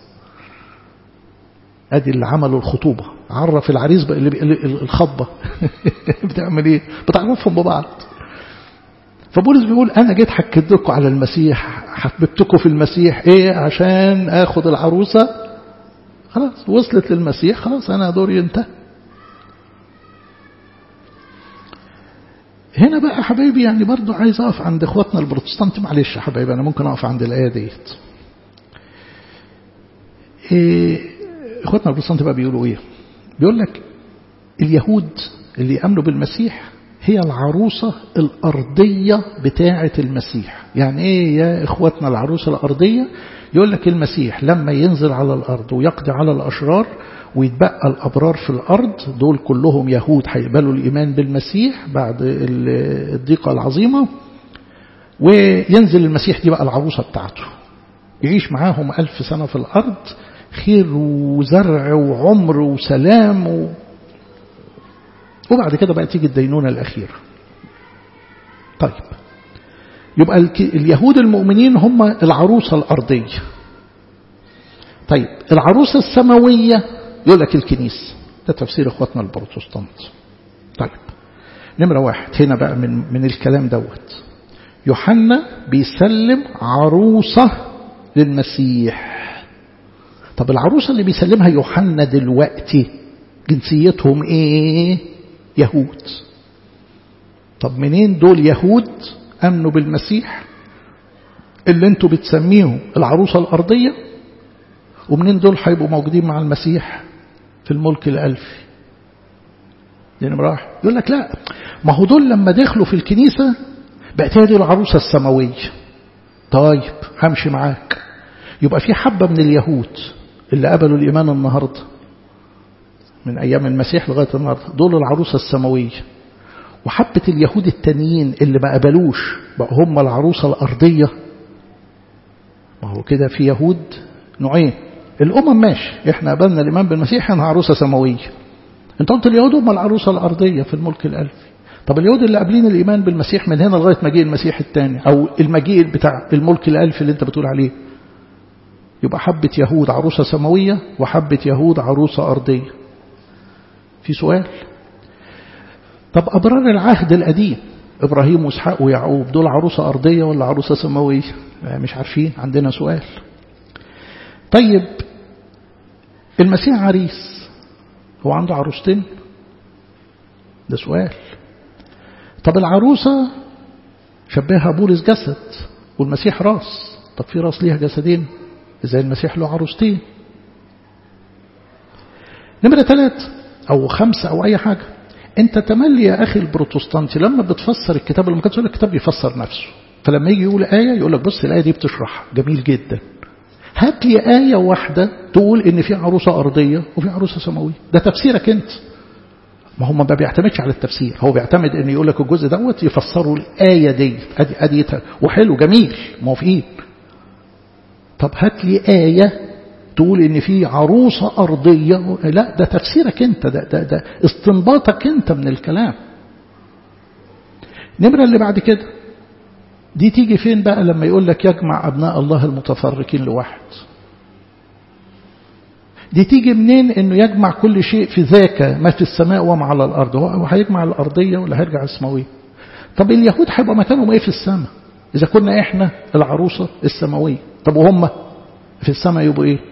S1: ادي اللي عملوا الخطوبة عرف العريس الخطبة بتعمل ايه بتعرفهم ببعض فبولس بيقول انا جيت حكيت لكم على المسيح حببتكم في المسيح ايه عشان اخد العروسة خلاص وصلت للمسيح خلاص انا دوري انتهى هنا بقى حبايبي يعني برضو عايز اقف عند اخواتنا البروتستانت معلش يا حبايبي انا ممكن اقف عند الايه ديت إيه اخواتنا البروتستانت بقى بيقولوا ايه بيقول لك اليهود اللي يامنوا بالمسيح هي العروسة الأرضية بتاعة المسيح يعني إيه يا إخواتنا العروسة الأرضية يقول لك المسيح لما ينزل على الأرض ويقضي على الأشرار ويتبقى الأبرار في الأرض دول كلهم يهود هيقبلوا الإيمان بالمسيح بعد الضيقة العظيمة وينزل المسيح دي بقى العروسة بتاعته يعيش معاهم ألف سنة في الأرض خير وزرع وعمر وسلام و... وبعد كده بقى تيجي الدينونة الأخيرة طيب يبقى اليهود المؤمنين هم العروسة الأرضية طيب العروسة السماوية يقول لك الكنيسة ده تفسير اخواتنا البروتستانت طيب نمرة واحد هنا بقى من, من الكلام دوت يوحنا بيسلم عروسة للمسيح طب العروسة اللي بيسلمها يوحنا دلوقتي جنسيتهم ايه يهود طب منين دول يهود امنوا بالمسيح اللي انتوا بتسميهم العروسة الارضية ومنين دول هيبقوا موجودين مع المسيح في الملك الالفي دي نمرة يقول لك لا ما هو دول لما دخلوا في الكنيسة بقت هي دي العروسة السماوية طيب همشي معاك يبقى في حبة من اليهود اللي قبلوا الإيمان النهاردة من أيام المسيح لغاية النهاردة دول العروسة السماوية وحبة اليهود التانيين اللي ما قبلوش بقى هم العروسة الأرضية ما هو كده في يهود نوعين الأمم ماشي احنا قبلنا الإيمان بالمسيح احنا عروسة سماوية انت قلت اليهود هم العروسة الأرضية في الملك الألفي طب اليهود اللي قابلين الإيمان بالمسيح من هنا لغاية مجيء المسيح الثاني أو المجيء بتاع الملك الألفي اللي انت بتقول عليه يبقى حبة يهود عروسة سماوية وحبة يهود عروسة أرضية في سؤال طب أبرار العهد القديم إبراهيم وإسحاق ويعقوب دول عروسة أرضية ولا عروسة سماوية مش عارفين عندنا سؤال طيب المسيح عريس هو عنده عروستين ده سؤال طب العروسة شبهها بولس جسد والمسيح راس طب في راس ليها جسدين زي المسيح له عروستين نمرة ثلاثة أو خمسة أو أي حاجة أنت تملي يا أخي البروتستانتي لما بتفسر الكتاب لما كانت الكتاب بيفسر نفسه فلما يجي يقول آية يقول لك بص الآية دي بتشرح جميل جدا هات لي آية واحدة تقول إن في عروسة أرضية وفي عروسة سماوية ده تفسيرك أنت ما هو ما بيعتمدش على التفسير هو بيعتمد ان يقول لك الجزء دوت يفسروا الآية دي أدي أدي وحلو جميل موافقين طب هات لي آية تقول ان في عروسة أرضية لا ده تفسيرك انت ده, ده, ده استنباطك انت من الكلام نمرة اللي بعد كده دي تيجي فين بقى لما يقول لك يجمع أبناء الله المتفرقين لواحد دي تيجي منين انه يجمع كل شيء في ذاك ما في السماء وما على الارض هو هيجمع الارضيه ولا هيرجع السماويه طب اليهود هيبقى مكانهم ايه في السماء اذا كنا احنا العروسه السماويه طب وهم في السماء يبقوا ايه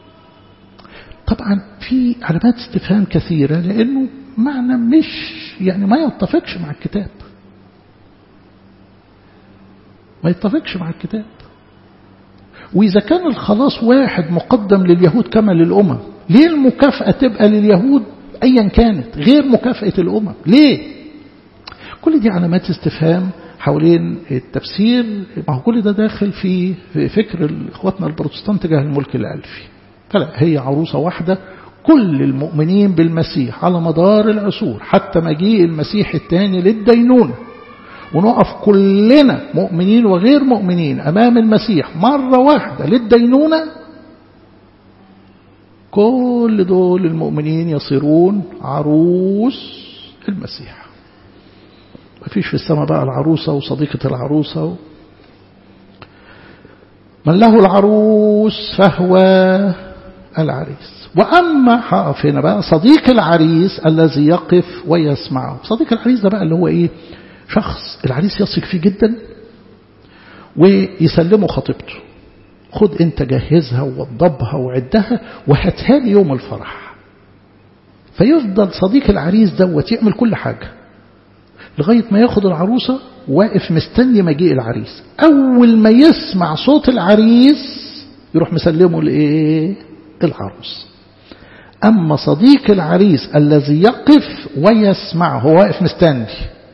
S1: طبعا في علامات استفهام كثيره لانه معنى مش يعني ما يتفقش مع الكتاب ما يتفقش مع الكتاب وإذا كان الخلاص واحد مقدم لليهود كما للأمم ليه المكافأة تبقى لليهود أيا كانت غير مكافأة الأمم ليه كل دي علامات استفهام حوالين التفسير ما هو كل ده داخل في فكر اخواتنا البروتستانت تجاه الملك الألفي فلا هي عروسة واحدة كل المؤمنين بالمسيح على مدار العصور حتى مجيء المسيح الثاني للدينونة ونقف كلنا مؤمنين وغير مؤمنين أمام المسيح مرة واحدة للدينونة كل دول المؤمنين يصيرون عروس المسيح ما فيش في السماء بقى العروسة وصديقة العروسة و... من له العروس فهو العريس وأما هقف هنا بقى صديق العريس الذي يقف ويسمعه صديق العريس ده بقى اللي هو إيه شخص العريس يثق فيه جدا ويسلمه خطيبته خد انت جهزها ووضبها وعدها وهاتها لي يوم الفرح فيفضل صديق العريس دوت يعمل كل حاجة لغاية ما ياخد العروسة واقف مستني مجيء العريس أول ما يسمع صوت العريس يروح مسلمه لإيه العروس أما صديق العريس الذي يقف ويسمع هو واقف مستني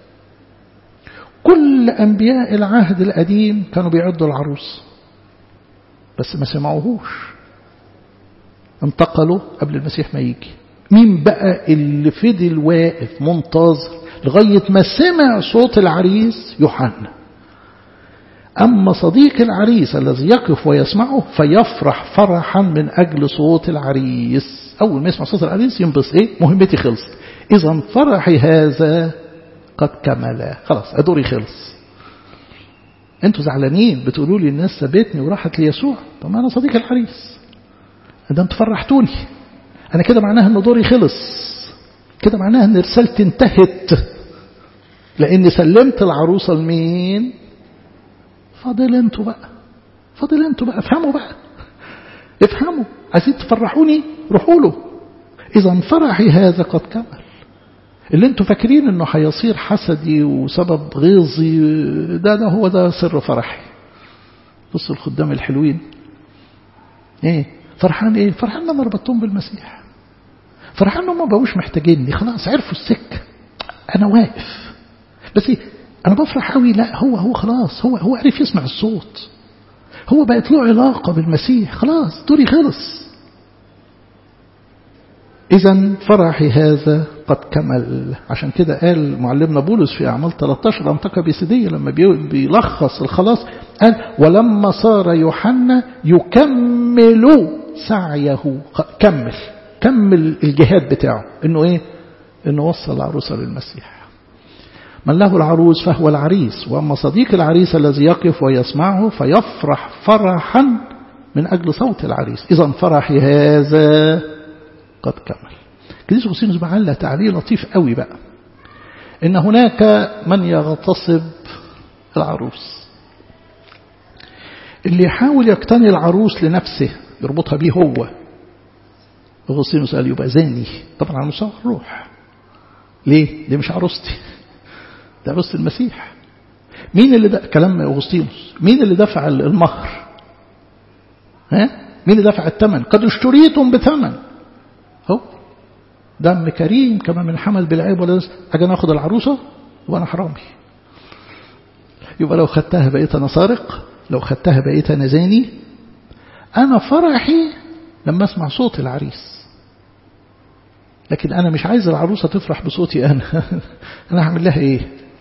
S1: كل أنبياء العهد القديم كانوا بيعدوا العروس بس ما سمعوهوش انتقلوا قبل المسيح ما يجي مين بقى اللي فضل واقف منتظر لغاية ما سمع صوت العريس يوحنا أما صديق العريس الذي يقف ويسمعه فيفرح فرحا من أجل صوت العريس أول ما يسمع صوت العريس ينبسط إيه مهمتي خلصت إذا فرحي هذا قد كمل خلاص أدوري خلص أنتوا زعلانين بتقولوا لي الناس سابتني وراحت ليسوع طب أنا صديق العريس ده أنتوا فرحتوني أنا كده معناها أن دوري خلص كده معناها أن رسالتي انتهت لأني سلمت العروسة لمين فاضل انتوا بقى فاضل انتوا بقى افهموا بقى افهموا عايزين تفرحوني روحوا له إذا فرحي هذا قد كمل اللي انتوا فاكرين انه هيصير حسدي وسبب غيظي ده ده هو ده سر فرحي بصوا الخدام الحلوين ايه فرحان ايه فرحان لما ربطتهم بالمسيح فرحان انهم ما بقوش محتاجيني خلاص عرفوا السكه انا واقف بس ايه انا بفرح قوي لا هو هو خلاص هو هو عرف يسمع الصوت هو بقت له علاقه بالمسيح خلاص دوري خلص إذا فرحي هذا قد كمل عشان كده قال معلمنا بولس في أعمال 13 أنطقة بيسيدية لما بيلخص الخلاص قال ولما صار يوحنا يكمل سعيه كمل كمل الجهاد بتاعه انه ايه انه وصل العروسة للمسيح من له العروس فهو العريس وأما صديق العريس الذي يقف ويسمعه فيفرح فرحا من أجل صوت العريس إذا فرحي هذا قد كمل كنيسة أغسطينوس بعلق تعليق لطيف قوي بقى إن هناك من يغتصب العروس اللي يحاول يقتني العروس لنفسه يربطها بيه هو أغسطينوس قال يبقى زاني طبعا على مستوى الروح ليه؟ دي مش عروستي ده عروسة المسيح مين اللي ده كلام أغسطينوس مين اللي دفع المهر ها مين اللي دفع الثمن قد اشتريتم بثمن هو دم كريم كما من حمل بالعيب ولا أجي ناخد العروسة وأنا حرامي يبقى لو خدتها بقيت أنا سارق لو خدتها بقيت أنا زاني أنا فرحي لما أسمع صوت العريس لكن أنا مش عايز العروسة تفرح بصوتي أنا أنا هعمل لها إيه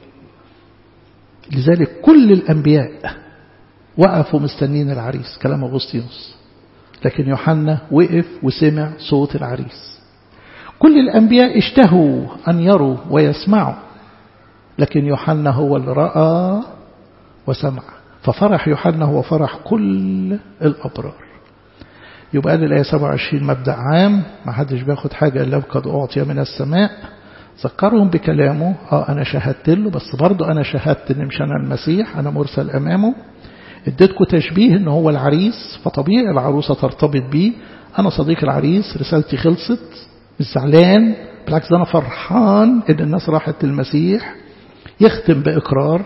S1: لذلك كل الأنبياء وقفوا مستنين العريس كلام أغسطينوس لكن يوحنا وقف وسمع صوت العريس كل الأنبياء اشتهوا أن يروا ويسمعوا لكن يوحنا هو اللي رأى وسمع ففرح يوحنا هو فرح كل الأبرار يبقى قال الآية 27 مبدأ عام ما حدش بياخد حاجة إلا قد أعطي من السماء ذكرهم بكلامه اه أنا شهدت له بس برضه أنا شهدت إن مش أنا المسيح أنا مرسل أمامه اديتكم تشبيه إن هو العريس فطبيعي العروسة ترتبط بيه أنا صديق العريس رسالتي خلصت مش زعلان بالعكس أنا فرحان إن الناس راحت للمسيح يختم بإقرار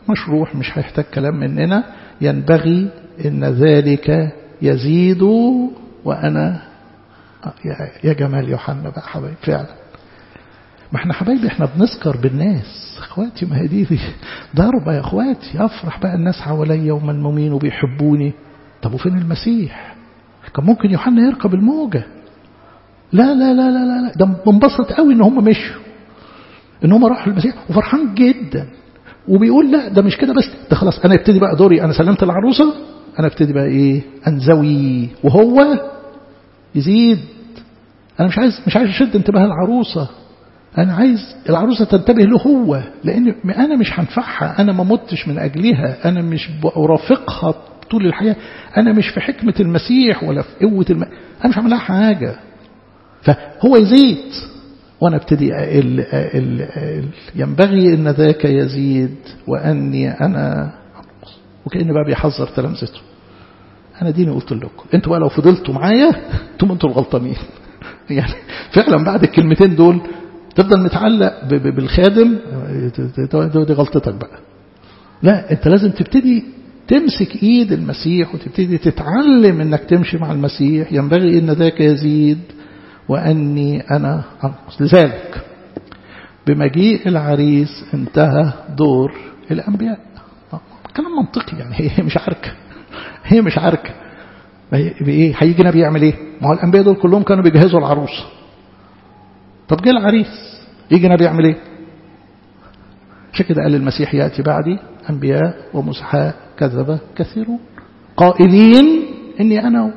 S1: مشروح مش هيحتاج كلام مننا ينبغي ان ذلك يزيد وانا يا جمال يوحنا بقى حبايب فعلا ما احنا حبايبي احنا بنسكر بالناس اخواتي ما هي دي, دي ضربة يا اخواتي افرح بقى الناس حواليا ومنمومين وبيحبوني طب وفين المسيح كان ممكن يوحنا يركب الموجة لا لا لا لا لا ده منبسط قوي ان هم مشوا ان هم راحوا المسيح وفرحان جدا وبيقول لا ده مش كده بس ده خلاص انا ابتدي بقى دوري انا سلمت العروسة انا ابتدي بقى ايه انزوي وهو يزيد انا مش عايز مش عايز اشد انتباه العروسة أنا عايز العروسة تنتبه له هو لأن أنا مش هنفعها أنا ما متش من أجلها أنا مش أرافقها طول الحياة أنا مش في حكمة المسيح ولا في قوة الم... أنا مش هعمل لها حاجة فهو يزيد وأنا ابتدي أقل أقل أقل ينبغي أن ذاك يزيد وأني أنا وكأن بقى بيحذر تلامذته أنا ديني قلت لكم أنتوا بقى لو فضلتوا معايا أنتم أنتوا الغلطانين يعني فعلا بعد الكلمتين دول تفضل متعلق بالخادم دي غلطتك بقى لا انت لازم تبتدي تمسك ايد المسيح وتبتدي تتعلم انك تمشي مع المسيح ينبغي ان ذاك يزيد واني انا انقص لذلك بمجيء العريس انتهى دور الانبياء كلام منطقي يعني هي مش عركه هي مش عركه ايه هيجي نبي يعمل ايه ما هو الانبياء دول كلهم كانوا بيجهزوا العروسه طب جه العريس يجي نبي يعمل ايه عشان كده قال المسيح يأتي بعدي أنبياء ومسحاء كذب كثيرون قائلين إني أنا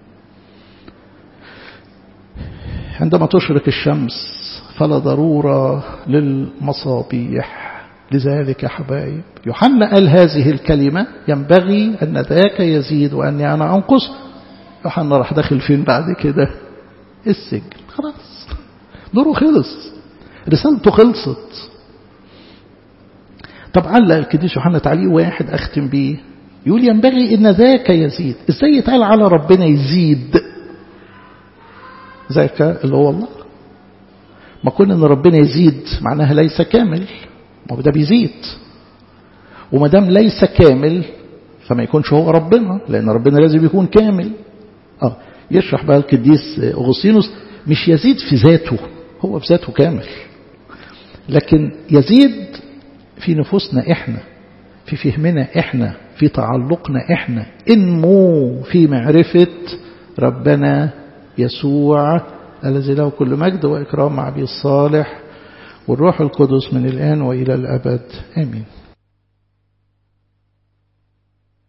S1: عندما تشرق الشمس فلا ضرورة للمصابيح لذلك يا حبايب يوحنا قال هذه الكلمة ينبغي أن ذاك يزيد وأني أنا أنقص يوحنا راح داخل فين بعد كده السجن خلاص دوره خلص رسالته خلصت طب علق القديس يوحنا تعليق واحد أختم بيه يقول ينبغي إن ذاك يزيد إزاي يتقال على ربنا يزيد ذاك اللي هو الله ما كنا إن ربنا يزيد معناها ليس كامل ما هو ده بيزيد وما دام ليس كامل فما يكونش هو ربنا لأن ربنا لازم يكون كامل آه يشرح بقى القديس أغسطينوس مش يزيد في ذاته هو في ذاته كامل لكن يزيد في نفوسنا احنا في فهمنا احنا في تعلقنا احنا انمو في معرفة ربنا يسوع الذي له كل مجد وإكرام مع أبي الصالح والروح القدس من الآن وإلى الأبد آمين